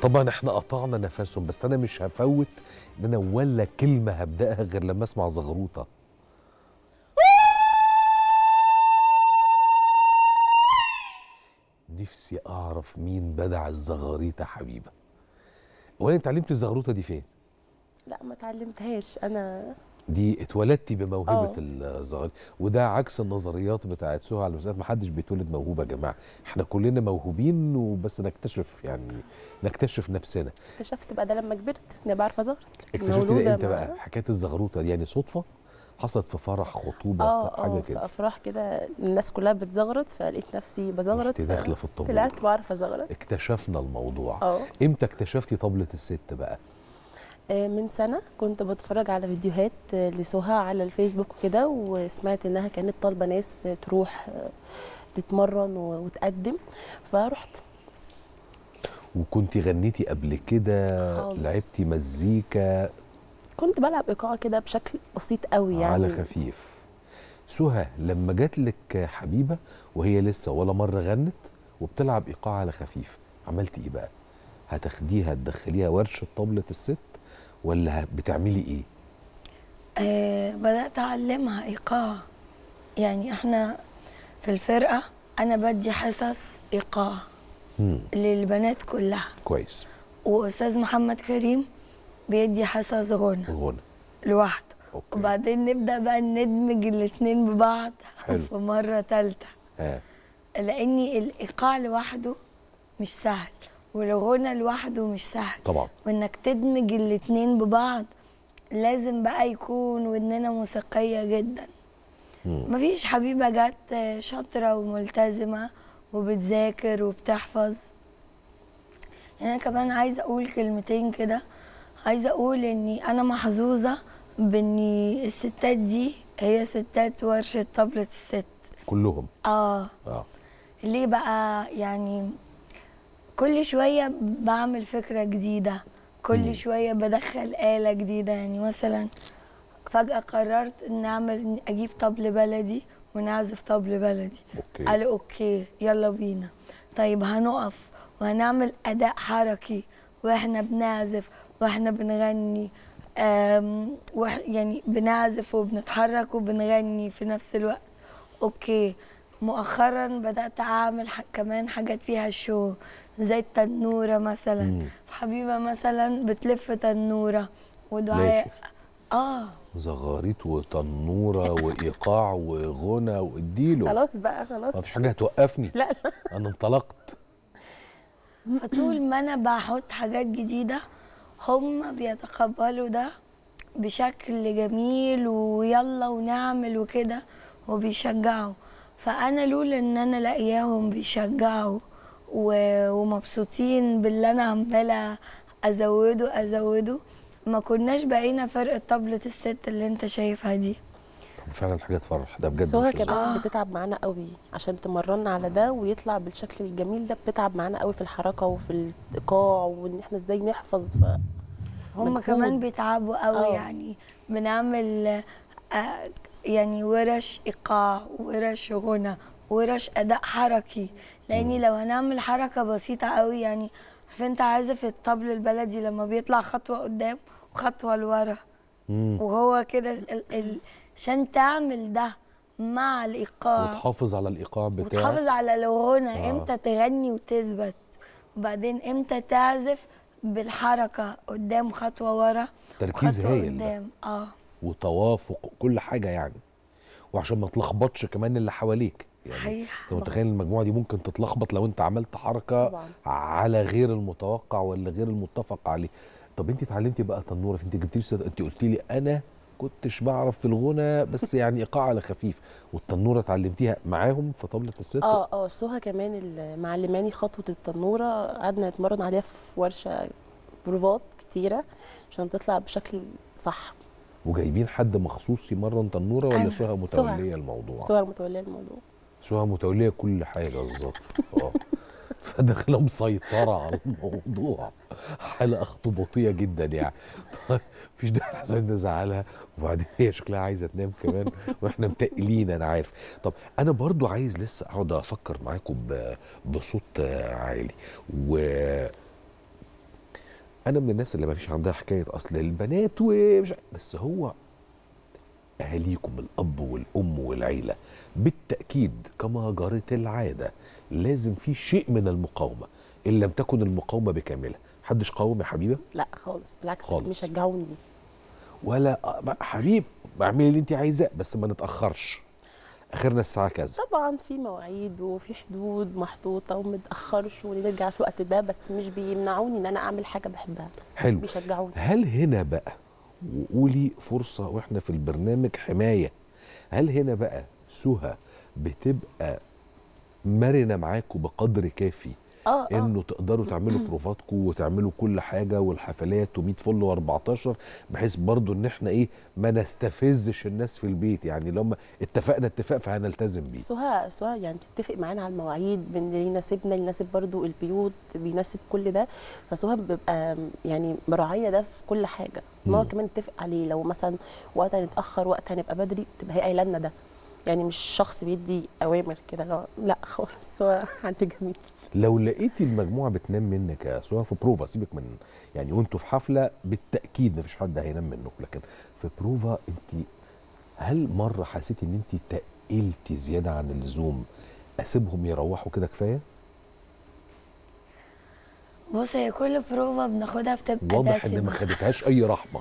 طبعا احنا قطعنا نفسهم بس انا مش هفوت ان انا ولا كلمه هبداها غير لما اسمع زغروطه نفسي اعرف مين بدع الزغاريطه حبيبه وانا اتعلمت الزغروطه دي فين لا ما اتعلمتهاش انا دي اتولدتي بموهبه آه. الزغاريط وده عكس النظريات بتاعت سهى على المسألة ما حدش بيتولد موهوب يا جماعه احنا كلنا موهوبين وبس نكتشف يعني نكتشف نفسنا اكتشفت بقى ده لما كبرت اني بعرف ازغرط لكن اكتشفتي مولودة ده امتى ما- بقى حكايه الزغروطه دي يعني صدفه حصلت في فرح خطوبه اه حاجه اه في كده افراح كده الناس كلها بتزغرط فلقيت نفسي بزغرط رحتي داخله في الطابور طلعت بعرف ازغرط اكتشفنا الموضوع اه امتى اكتشفتي طبلة الست بقى آه، من سنة كنت بتفرج على فيديوهات آه، لسهى على الفيسبوك وكده وسمعت انها كانت طالبة ناس آه، تروح آه، تتمرن و- وتقدم فرحت وكنتي غنيتي قبل كده خالص. لعبتي مزيكا كنت بلعب ايقاع كده بشكل بسيط قوي يعني على خفيف سهى لما جات لك حبيبه وهي لسه ولا مره غنت وبتلعب ايقاع على خفيف عملتي ايه بقى هتاخديها تدخليها ورشه طبلة الست ولا ه- بتعملي ايه آه بدأت أعلمها إيقاع يعني إحنا في الفرقة أنا بدي حصص إيقاع مم. للبنات كلها كويس وأستاذ محمد كريم بيدي حصص غنى غنى لوحده اوكي وبعدين نبدأ بقى ندمج الاتنين ببعض حلو. في مرة تالتة اه لأني الإيقاع لوحده مش سهل والغنى لوحده مش سهل طبعا وإنك تدمج الاتنين ببعض لازم بقى يكون ودننا موسيقية جدا مم. مفيش حبيبة جت شاطرة وملتزمة وبتذاكر وبتحفظ يعني أنا كمان عايزة أقول كلمتين كده عايزة أقول إني أنا محظوظة بإني الستات دي هي ستات ورشة طبلة الست كلهم آه اه ليه بقى يعني كل شوية بعمل فكرة جديدة كل شوية بدخل آلة جديدة يعني مثلا فجأة قررت إن أعمل أجيب طبل بلدي ونعزف طبل بلدي اوكي قالوا أوكي يلا بينا طيب هنقف وهنعمل أداء حركي وإحنا بنعزف وإحنا بنغني أم وإح يعني بنعزف وبنتحرك وبنغني في نفس الوقت أوكي مؤخرا بدأت أعمل ح- كمان حاجات فيها شو زي التنورة مثلا مم. حبيبة مثلا بتلف تنورة ودعاء ماشي. اه زغاريط وتنوره وايقاع وغنى واديله خلاص بقى خلاص ما فيش حاجه هتوقفني لا لا انا انطلقت فطول ما انا بحط حاجات جديدة هم بيتقبلوا ده بشكل جميل ويلا ونعمل وكده وبيشجعوا فانا لولا ان انا لاقياهم بيشجعوا و- ومبسوطين باللي انا عماله ازوده ازوده ما كناش بقينا فرقه طبلة الست اللي انت شايفها دي طب فعلا حاجه تفرح ده بجد سهى مش هزار. كمان بتتعب معانا قوي عشان تمرنا على ده ويطلع بالشكل الجميل ده بتتعب معانا قوي في الحركه وفي الايقاع وان احنا ازاي نحفظ ف هم مجهود. كمان بيتعبوا قوي آه. يعني بنعمل آه، يعني ورش ايقاع ورش غنى ورش اداء حركي لاني لو هنعمل حركه بسيطه قوي يعني عارف انت عازف الطبل البلدي لما بيطلع خطوه قدام وخطوه لورا مم. وهو كده ال- ال- عشان تعمل ده مع الايقاع وتحافظ على الايقاع بتاعك وتحافظ على الغنى آه. آه. امتى تغني وتثبت وبعدين امتى تعزف بالحركه قدام خطوه ورا تركيز وخطوة هايل ده. قدام اه وتوافق كل حاجه يعني وعشان ما تلخبطش كمان اللي حواليك يعني صحيح انت متخيل المجموعه دي ممكن تتلخبط لو انت عملت حركه طبعا. على غير المتوقع ولا غير المتفق عليه طب انت اتعلمتي بقى تنوره انت جبتي لي انت قلت لي انا كنتش بعرف في الغنى بس يعني ايقاع على خفيف والتنوره اتعلمتيها معاهم في طبله الست اه اه سهى كمان اللي معلماني خطوه التنوره قعدنا نتمرن عليها في ورشه بروفات كتيره عشان تطلع بشكل صح وجايبين حد مخصوص يمرن تنوره ولا أنا. سهى متوليه الموضوع سهى متوليه الموضوع سهى متوليه كل حاجه بالظبط اه فداخله مسيطره على الموضوع حلقه اخطبوطيه جدا يعني طيب مفيش داعي عشان نزعلها وبعدين هي شكلها عايزه تنام كمان واحنا متقلين انا عارف طب انا برضو عايز لسه اقعد افكر معاكم ب- بصوت آه، عالي و انا من الناس اللي ما فيش عندها حكايه اصل البنات ومش ع- بس هو اهاليكم الاب والام والعيله بالتاكيد كما جرت العاده لازم في شيء من المقاومه ان لم تكن المقاومه بكاملها محدش قاوم يا حبيبه لا خالص بالعكس خالص. بيشجعوني ولا آه، بقى حبيب بعمل اللي انت عايزاه بس ما نتاخرش اخرنا الساعه كذا طبعا في مواعيد وفي حدود محطوطه وما نتاخرش ونرجع في الوقت ده بس مش بيمنعوني ان انا اعمل حاجه بحبها حلو بيشجعوني هل هنا بقى وقولي فرصة واحنا في البرنامج حماية هل هنا بقى سهى بتبقى مرنة معاكم بقدر كافي اه اه انه تقدروا تعملوا بروفاتكم وتعملوا كل حاجة والحفلات و100 فل و14 بحيث برضو ان احنا ايه ما نستفزش الناس في البيت يعني لو ما اتفقنا اتفاق فهنلتزم بيه سهى سهى يعني تتفق معانا على المواعيد بين اللي يناسبنا اللي يناسب برضو البيوت بيناسب كل ده فسهى بيبقى يعني مراعيه ده في كل حاجه ان هو مم. كمان نتفق عليه لو مثلا وقت هنتاخر وقت هنبقى بدري تبقى هي قايله لنا ده يعني مش شخص بيدي اوامر كده لا لا خالص هو حد جميل لو لقيتي المجموعه بتنام منك يا سواء في بروفا سيبك من يعني وانتوا في حفله بالتاكيد مفيش حد هينام منك لكن في بروفا انت هل مره حسيتي ان انت تقلتي زياده عن اللزوم اسيبهم يروحوا كده كفايه بص هي كل بروفا بناخدها بتبقى واضح ان دسمة ما خدتهاش اي رحمه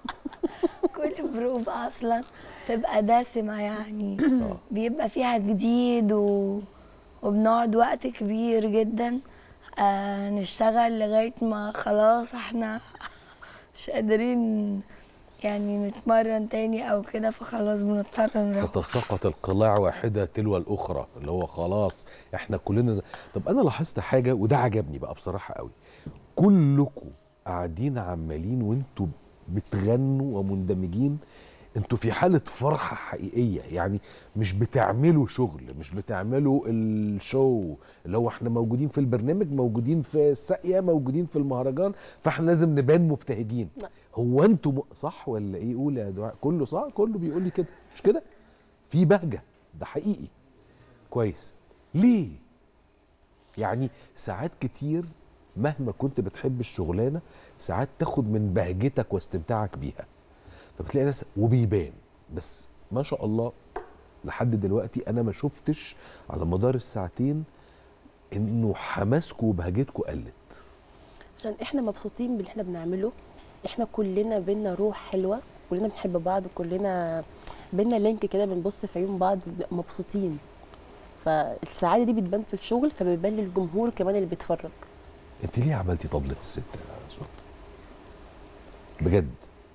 كل بروفا اصلا بتبقى دسمة يعني آه. بيبقى فيها جديد و... وبنقعد وقت كبير جدا آه نشتغل لغاية ما خلاص احنا مش قادرين يعني نتمرن تاني او كده فخلاص بنضطر نروح تتساقط القلاع واحده تلو الاخرى اللي هو خلاص احنا كلنا زي... طب انا لاحظت حاجه وده عجبني بقى بصراحه قوي كلكم قاعدين عمالين وانتوا بتغنوا ومندمجين انتوا في حاله فرحه حقيقيه يعني مش بتعملوا شغل مش بتعملوا الشو اللي هو احنا موجودين في البرنامج موجودين في الساقيه موجودين في المهرجان فاحنا لازم نبان مبتهجين لا. هو انتوا م... صح ولا ايه قول يا دعاء كله صح كله بيقول لي كده مش كده في بهجه ده حقيقي كويس ليه يعني ساعات كتير مهما كنت بتحب الشغلانه ساعات تاخد من بهجتك واستمتاعك بيها فبتلاقي ناس وبيبان بس ما شاء الله لحد دلوقتي انا ما شفتش على مدار الساعتين انه حماسكم وبهجتكم قلت عشان احنا مبسوطين باللي احنا بنعمله احنا كلنا بينا روح حلوه كلنا بنحب بعض وكلنا بينا لينك كده بنبص في عيون بعض بنبقى مبسوطين فالسعاده دي بتبان في الشغل فبتبان للجمهور كمان اللي بيتفرج انت ليه عملتي طبلة الست يا سهى؟ بجد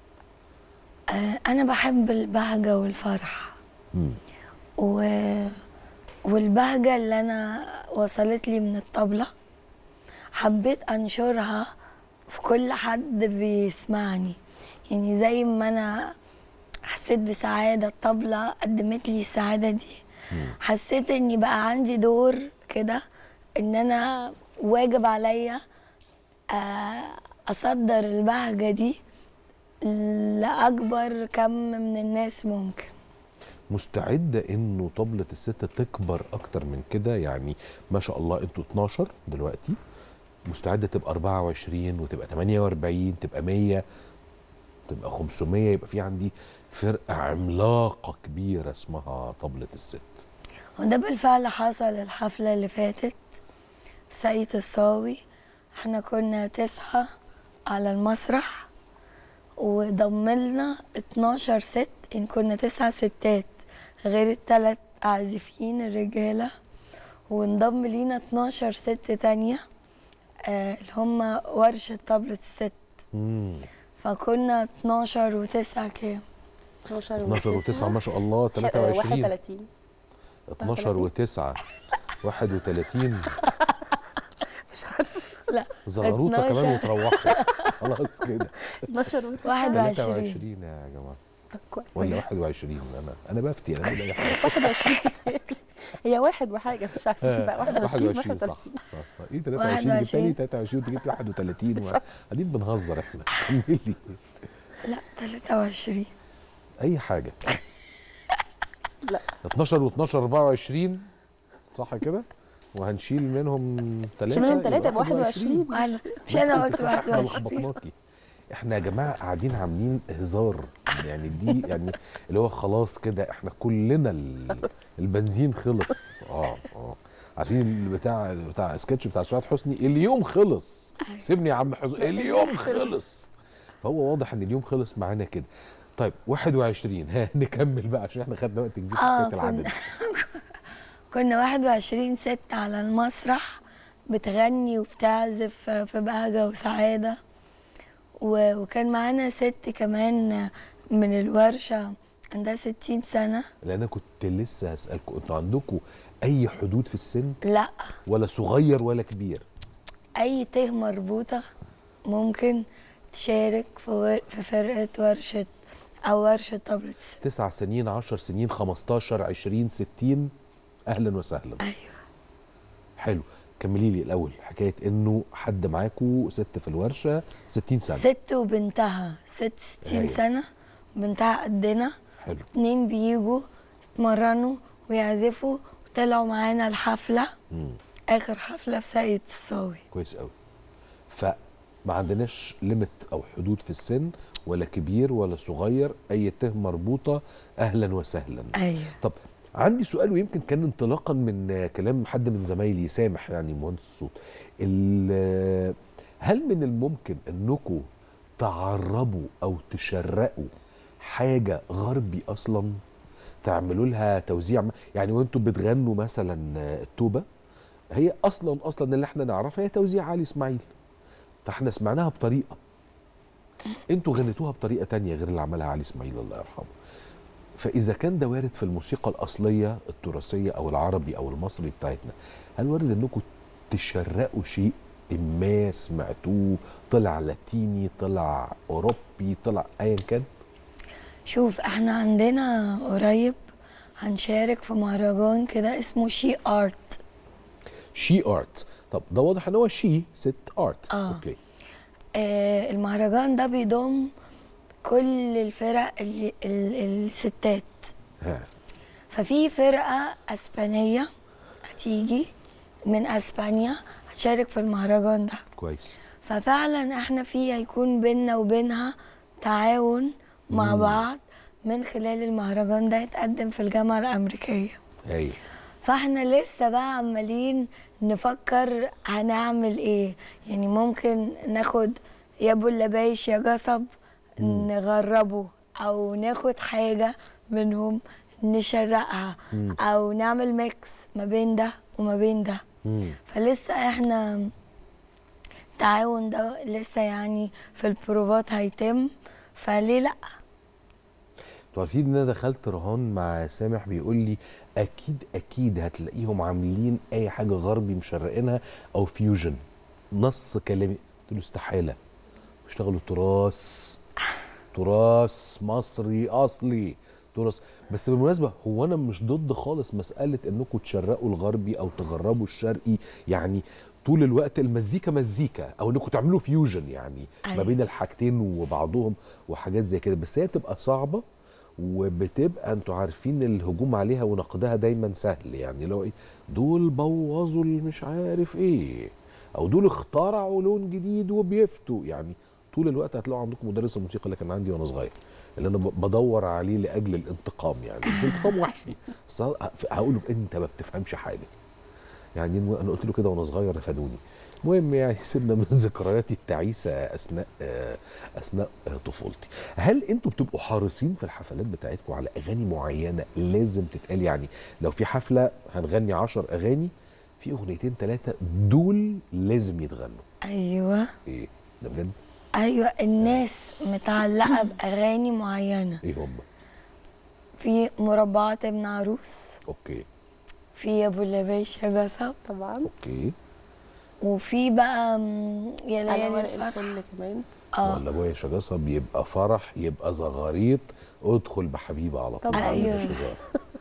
آه انا بحب البهجة والفرح مم. و... والبهجة اللي أنا وصلت لي من الطبلة حبيت أنشرها في كل حد بيسمعني يعني زي ما أنا حسيت بسعادة الطبلة قدمت لي السعادة دي حسيت إني بقى عندي دور كده إن أنا واجب عليا آه، أصدر البهجة دي لأكبر كم من الناس ممكن مستعدة انه طبلة الست تكبر اكتر من كده يعني ما شاء الله انتوا 12 دلوقتي مستعدة تبقى 24 وتبقى 48 تبقى 100 تبقى 500 يبقى في عندي فرقة عملاقة كبيرة اسمها طبلة الست وده بالفعل حصل الحفلة اللي فاتت في ساقية الصاوي احنا كنا تسعة على المسرح وضملنا 12 ست ان كنا تسعة ستات غير التلات عازفين الرجالة وانضم لينا 12 ست تانية آه، اللي هم ورشة طبلة الست مم. فكنا 12 و9 كام 12 12 و9 ما شاء الله 23 31 12 و9 31 لا زغروطة كمان 12. وتروحوا خلاص كده 12 21 23 يا جماعة طب كويس ولا 21 انا انا بفتي انا بقول اي حاجة 21 هي واحد وحاجه مش عارفين بقى 21 21 صح 31 صح صح ايه 23 جبت 21. لي 23 وانت جبت 31 و- قاعدين بنهزر احنا كملي لا 23 اي حاجه لا. 12 و12 24 صح كده وهنشيل منهم ثلاثه شيل منهم ثلاثة يبقى 21 واحد مش انا قلت احنا 21 لخبطناكي احنا يا جماعه قاعدين عاملين هزار يعني دي يعني اللي هو خلاص كده احنا كلنا ال- البنزين خلص اه اه عارفين بتاع بتاع سكتش بتاع سعاد حسني اليوم خلص سيبني يا عم حزن اليوم خلص فهو واضح ان اليوم خلص معانا كده طيب 21 ها نكمل بقى عشان احنا خدنا وقت كبير في آه، حكايه العدد كنا 21 ست على المسرح بتغني وبتعزف في بهجة وسعادة و- وكان معانا ست كمان من الورشة عندها 60 سنة لان انا كنت لسه هسالكم انتوا عندكم اي حدود في السن لا ولا صغير ولا كبير أي ته مربوطة ممكن تشارك في, ور... في فرقة ورشة أو ورشة طبلة الست تسع سنين عشر سنين 15 20 60 اهلا وسهلا أيوة حلو كملي لي الاول حكايه انه حد معاكو ست في الورشه 60 سنه ست وبنتها ست 60 أيوة. سنة بنتها قدنا حلو اتنين بيجوا يتمرنوا ويعزفوا وطلعوا معانا الحفلة مم. آخر حفلة في ساقية الصاوي كويس قوي فما عندناش ليميت او حدود في السن ولا كبير ولا صغير اي ته مربوطه اهلا وسهلا أيوة طب عندي سؤال ويمكن كان انطلاقا من آه، كلام حد من زمايلي سامح يعني مهندس الصوت ال- هل من الممكن انكم تعربوا او تشرقوا حاجه غربي اصلا تعملوا لها توزيع م- يعني وانتم بتغنوا مثلا آه، التوبه هي اصلا اصلا اللي احنا نعرفها هي توزيع علي اسماعيل فاحنا سمعناها بطريقه انتوا غنيتوها بطريقه تانية غير اللي عملها علي اسماعيل الله يرحمه فاذا كان ده وارد في الموسيقى الاصليه التراثيه او العربي او المصري بتاعتنا هل وارد انكم تشرقوا شيء ما سمعتوه طلع لاتيني طلع اوروبي طلع ايا كان شوف احنا عندنا قريب هنشارك في مهرجان كده اسمه شي ارت شي ارت طب ده واضح ان هو شي ست ارت آه. اوكي آه المهرجان ده بيضم كل الفرق اللي ال- الستات ها ففي فرقة اسبانية هتيجي من اسبانيا هتشارك في المهرجان ده كويس ففعلا احنا في هيكون بينا وبينها تعاون مع بعض من خلال المهرجان ده يتقدم في الجامعة الأمريكية هايل فاحنا لسه بقى عمالين نفكر هنعمل ايه يعني ممكن ناخد يا ابو اللبايش يا جصب نغربه او ناخد حاجة منهم نشرقها او نعمل ميكس ما بين ده وما بين ده مم. فلسه احنا التعاون ده لسه يعني في البروفات هيتم فليه لا انتوا عارفين ان انا دخلت رهان مع سامح بيقول لي اكيد اكيد هتلاقيهم عاملين اي حاجه غربي مشرقينها او فيوجن نص كلامي قلت له استحاله بيشتغلوا تراث تراث مصري اصلي تراث بس بالمناسبه هو انا مش ضد خالص مساله انكم تشرقوا الغربي او تغربوا الشرقي يعني طول الوقت المزيكا مزيكا او انكم تعملوا فيوجن يعني ما أيوة. بين الحاجتين وبعضهم وحاجات زي كده بس هي بتبقى صعبه وبتبقى انتوا عارفين الهجوم عليها ونقدها دايما سهل يعني لو ايه دول بوظوا مش عارف ايه او دول اخترعوا لون جديد وبيفتوا يعني طول الوقت هتلاقوا عندكم مدرس الموسيقى اللي كان عندي وانا صغير اللي انا ب- بدور عليه لاجل الانتقام يعني مش انتقام وحشي بس ه- هقول له انت ما بتفهمش حاجه يعني الم- انا قلت له كده وانا صغير رفدوني المهم يعني سيبنا من ذكرياتي التعيسه اثناء آه، اثناء آه، طفولتي هل انتوا بتبقوا حريصين في الحفلات بتاعتكم على اغاني معينه لازم تتقال يعني لو في حفله هنغني عشر اغاني في اغنيتين ثلاثه دول لازم يتغنوا ايوه ايه ده بجد ايوه الناس متعلقه باغاني معينه ايه هم في مربعات ابن عروس اوكي في يا ابو اللباش يا جصب طبعا اوكي وفي بقى م، يا على ليالي ورق الفرح الفل كمان اه ولا ابويا شجاصه بيبقى فرح يبقى زغاريط ادخل بحبيبه على طول طبعاً. ما عندناش أيوة. هزار.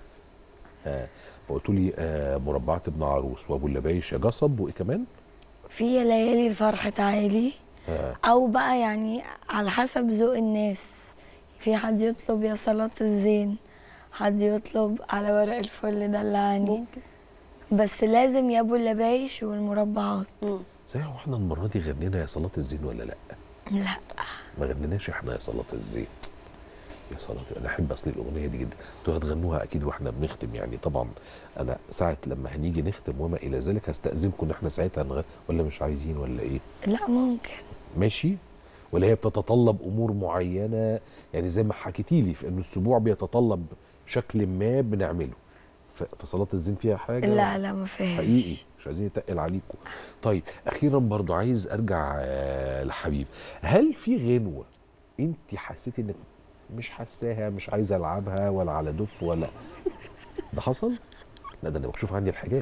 آه فقلتوا لي آه مربعات ابن عروس وابو اللبايش يا جصب وايه كمان؟ في يا ليالي الفرح تعالي آه او بقى يعني على حسب ذوق الناس في حد يطلب يا صلاة الزين حد يطلب على ورق الفل دلعني ممكن بس لازم يا ابو اللبايش والمربعات مم. صحيح واحنا المره دي غنينا يا صلاه الزين ولا لا؟ لا ما غنيناش احنا يا صلاه الزين يا صلاة انا احب اصل الاغنيه دي جدا انتوا هتغنوها اكيد واحنا بنختم يعني طبعا انا ساعه لما هنيجي نختم وما الى ذلك هستاذنكم ان احنا ساعتها نغني ولا مش عايزين ولا ايه لا ممكن ماشي ولا هي بتتطلب امور معينه يعني زي ما حكيتي لي في انه السبوع بيتطلب شكل ما بنعمله ف- فصلاه الزين فيها حاجه لا لا ما فيهاش حقيقي مش عايزين نتقل عليكم طيب اخيرا برضو عايز ارجع آه، لحبيب هل في غنوه انت حسيتي انك مش حاساها مش عايزه العبها ولا على دف ولا ده حصل لا ده انا بشوف عندي الحاجات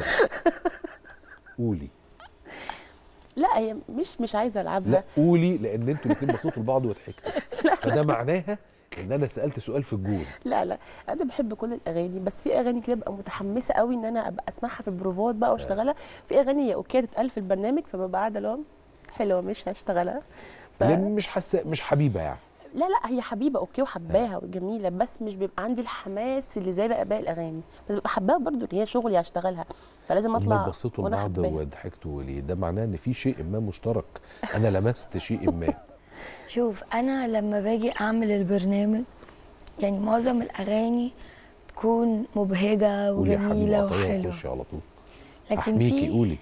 قولي لا هي مش مش عايزه العبها لا قولي لان انتوا الاثنين بصيتوا لبعض وضحكتوا فده معناها ان انا سالت سؤال في الجول لا لا انا بحب كل الاغاني بس في اغاني كده ببقى متحمسه قوي ان انا ابقى اسمعها في البروفات بقى واشتغلها في اغاني هي اوكي تتقال في البرنامج فببقى قاعده اللي هو حلوه مش هشتغلها ف... لان مش حاسه مش حبيبه يعني لا لا هي حبيبه اوكي وحباها وجميله بس مش بيبقى عندي الحماس اللي زي بقى باقي الاغاني بس ببقى حباها برضو ان هي شغلي هشتغلها فلازم اطلع لما بصيتوا وانا لبعض حباها وضحكتوا ليه ده معناه ان في شيء ما مشترك انا لمست شيء ما شوف انا لما باجي اعمل البرنامج يعني معظم الاغاني تكون مبهجه قولي يا حبيبي وجميله قطعية وحلوه وخشي على طول لكن احميكي في قولي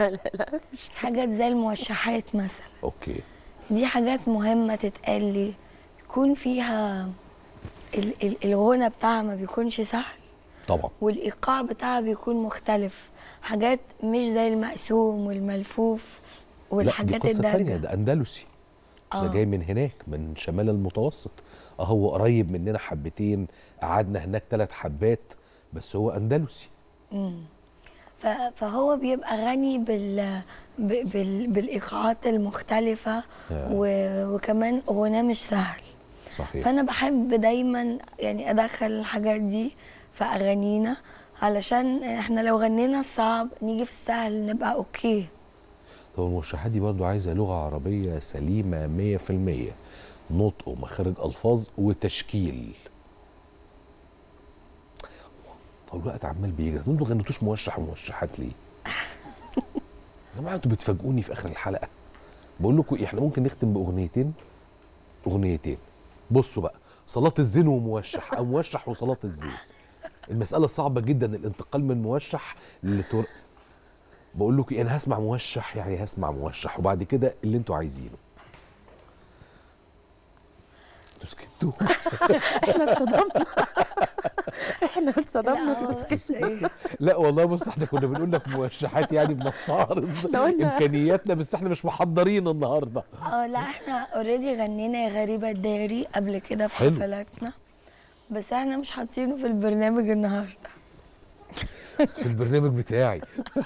حاجات زي الموشحات مثلا اوكي دي حاجات مهمه تتقال لي يكون فيها ال- ال- الغنى بتاعها ما بيكونش سهل طبعا والايقاع بتاعها بيكون مختلف حاجات مش زي المقسوم والملفوف والحاجات لا دي قصه تانية الدارجه ده اندلسي ده آه. جاي من هناك من شمال المتوسط اه هو قريب مننا حبتين قعدنا هناك ثلاث حبات بس هو اندلسي ف- فهو بيبقى غني بال ب- بال بالايقاعات المختلفه آه. و- وكمان غناه مش سهل صحيح فانا بحب دايما يعني ادخل الحاجات دي في اغانينا علشان احنا لو غنينا الصعب نيجي في السهل نبقى اوكي طب المرشحات دي برضو عايزه لغه عربيه سليمه 100% نطق ومخارج الفاظ وتشكيل طب الوقت عمال بيجري طب انتوا ما غنيتوش موشح وموشحات ليه؟ يا جماعه انتوا بتفاجئوني في اخر الحلقه بقول لكم إيه، احنا ممكن نختم باغنيتين اغنيتين بصوا بقى صلاه الزين وموشح او موشح وصلاه الزين المساله صعبه جدا الانتقال من موشح لتر... بقول لكم إيه، انا هسمع موشح يعني هسمع موشح وبعد كده اللي انتوا عايزينه انتوا سكتوا احنا اتصدمنا احنا اتصدمنا لا، في بس إيه؟ لا والله بص احنا كنا بنقول لك موشحات يعني بنستعرض لو إحنا- امكانياتنا بس احنا مش محضرين النهارده اه لا احنا اوريدي غنينا يا غريبه الداري قبل كده في حلو. حفلاتنا بس احنا مش حاطينه في البرنامج النهارده بس في البرنامج بتاعي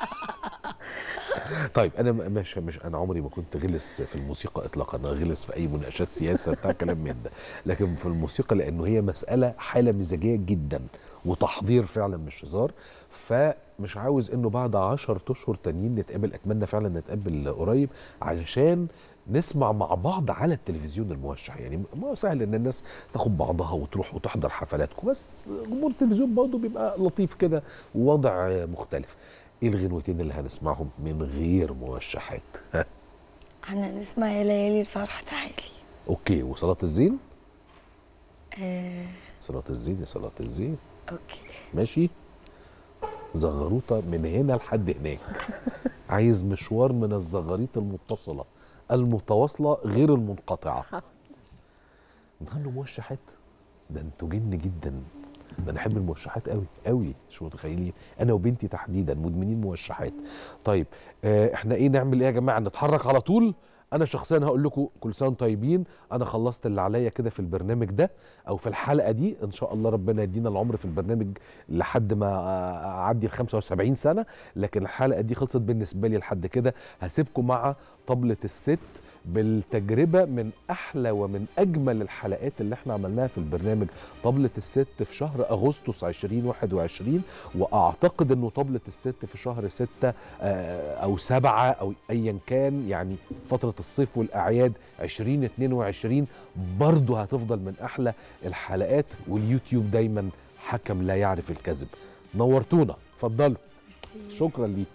طيب انا م- مش مش انا عمري ما كنت غلس في الموسيقى اطلاقا انا غلس في اي مناقشات سياسه بتاع كلام من ده لكن في الموسيقى لانه هي مساله حاله مزاجيه جدا وتحضير فعلا مش هزار فمش عاوز انه بعد 10 اشهر تانيين نتقابل اتمنى فعلا نتقابل قريب علشان نسمع مع بعض على التلفزيون الموشح يعني ما هو سهل ان الناس تاخد بعضها وتروح وتحضر حفلاتكم بس جمهور التلفزيون برضه بيبقى لطيف كده ووضع مختلف ايه الغنوتين اللي هنسمعهم من غير موشحات ها احنا نسمع يا ليالي الفرح تعالي اوكي وصلاه الزين آه صلاه الزين يا صلاه الزين اوكي ماشي زغروطه من هنا لحد هناك عايز مشوار من الزغاريط المتصله المتواصله غير المنقطعه نغنوا موشحات ده انتوا جن جدا ده انا احب الموشحات قوي قوي مش متخيلين انا وبنتي تحديدا مدمنين موشحات طيب آه احنا ايه نعمل ايه يا جماعه نتحرك على طول انا شخصيا هقول لكم كل سنه وانتم طيبين انا خلصت اللي عليا كده في البرنامج ده او في الحلقه دي ان شاء الله ربنا يدينا العمر في البرنامج لحد ما آه، اعدي ال 75 سنه لكن الحلقه دي خلصت بالنسبه لي لحد كده هسيبكم مع طبله الست بالتجربه من احلى ومن اجمل الحلقات اللي احنا عملناها في البرنامج طبله الست في شهر اغسطس 2021 واعتقد انه طبله الست في شهر 6 او 7 او ايا كان يعني فتره الصيف والاعياد 2022 برضه هتفضل من احلى الحلقات واليوتيوب دايما حكم لا يعرف الكذب نورتونا اتفضلوا شكرا ليكم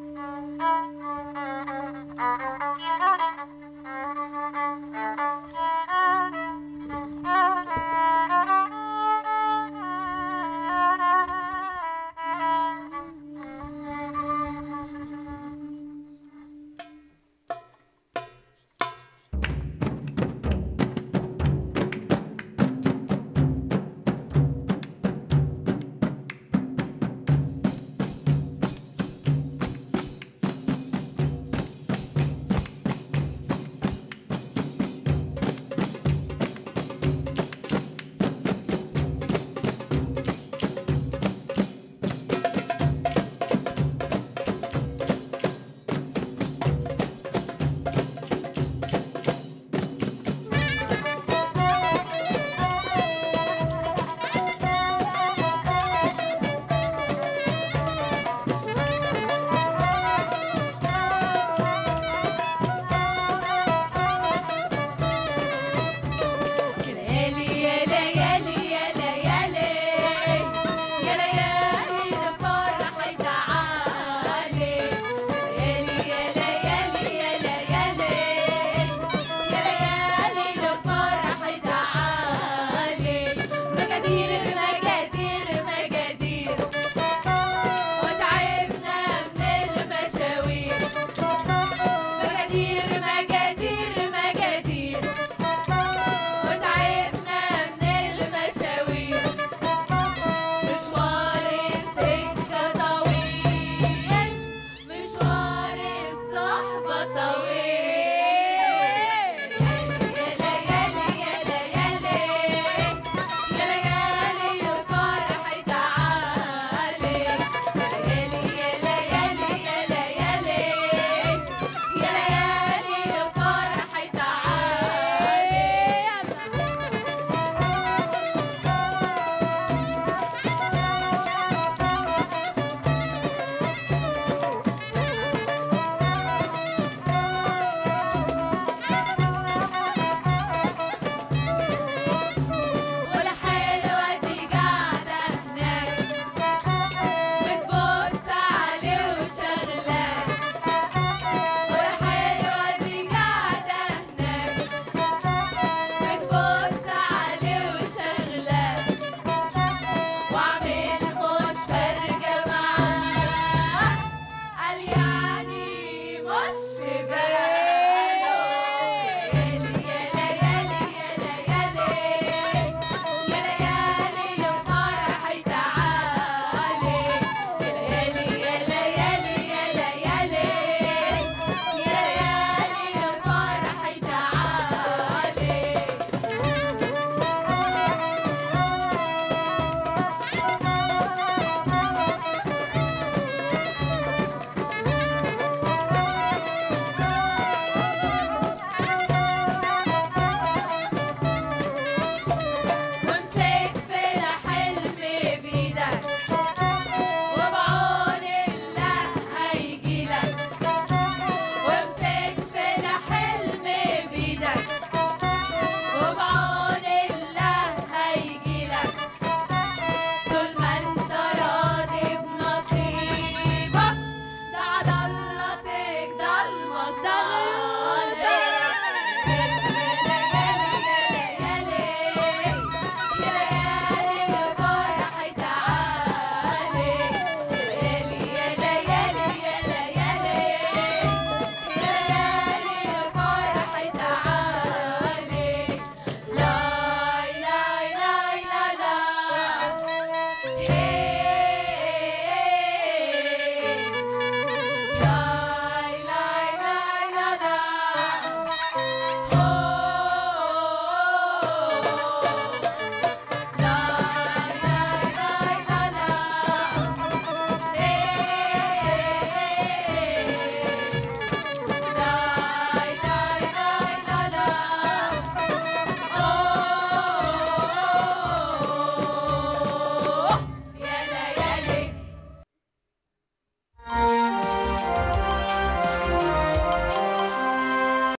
Thank you.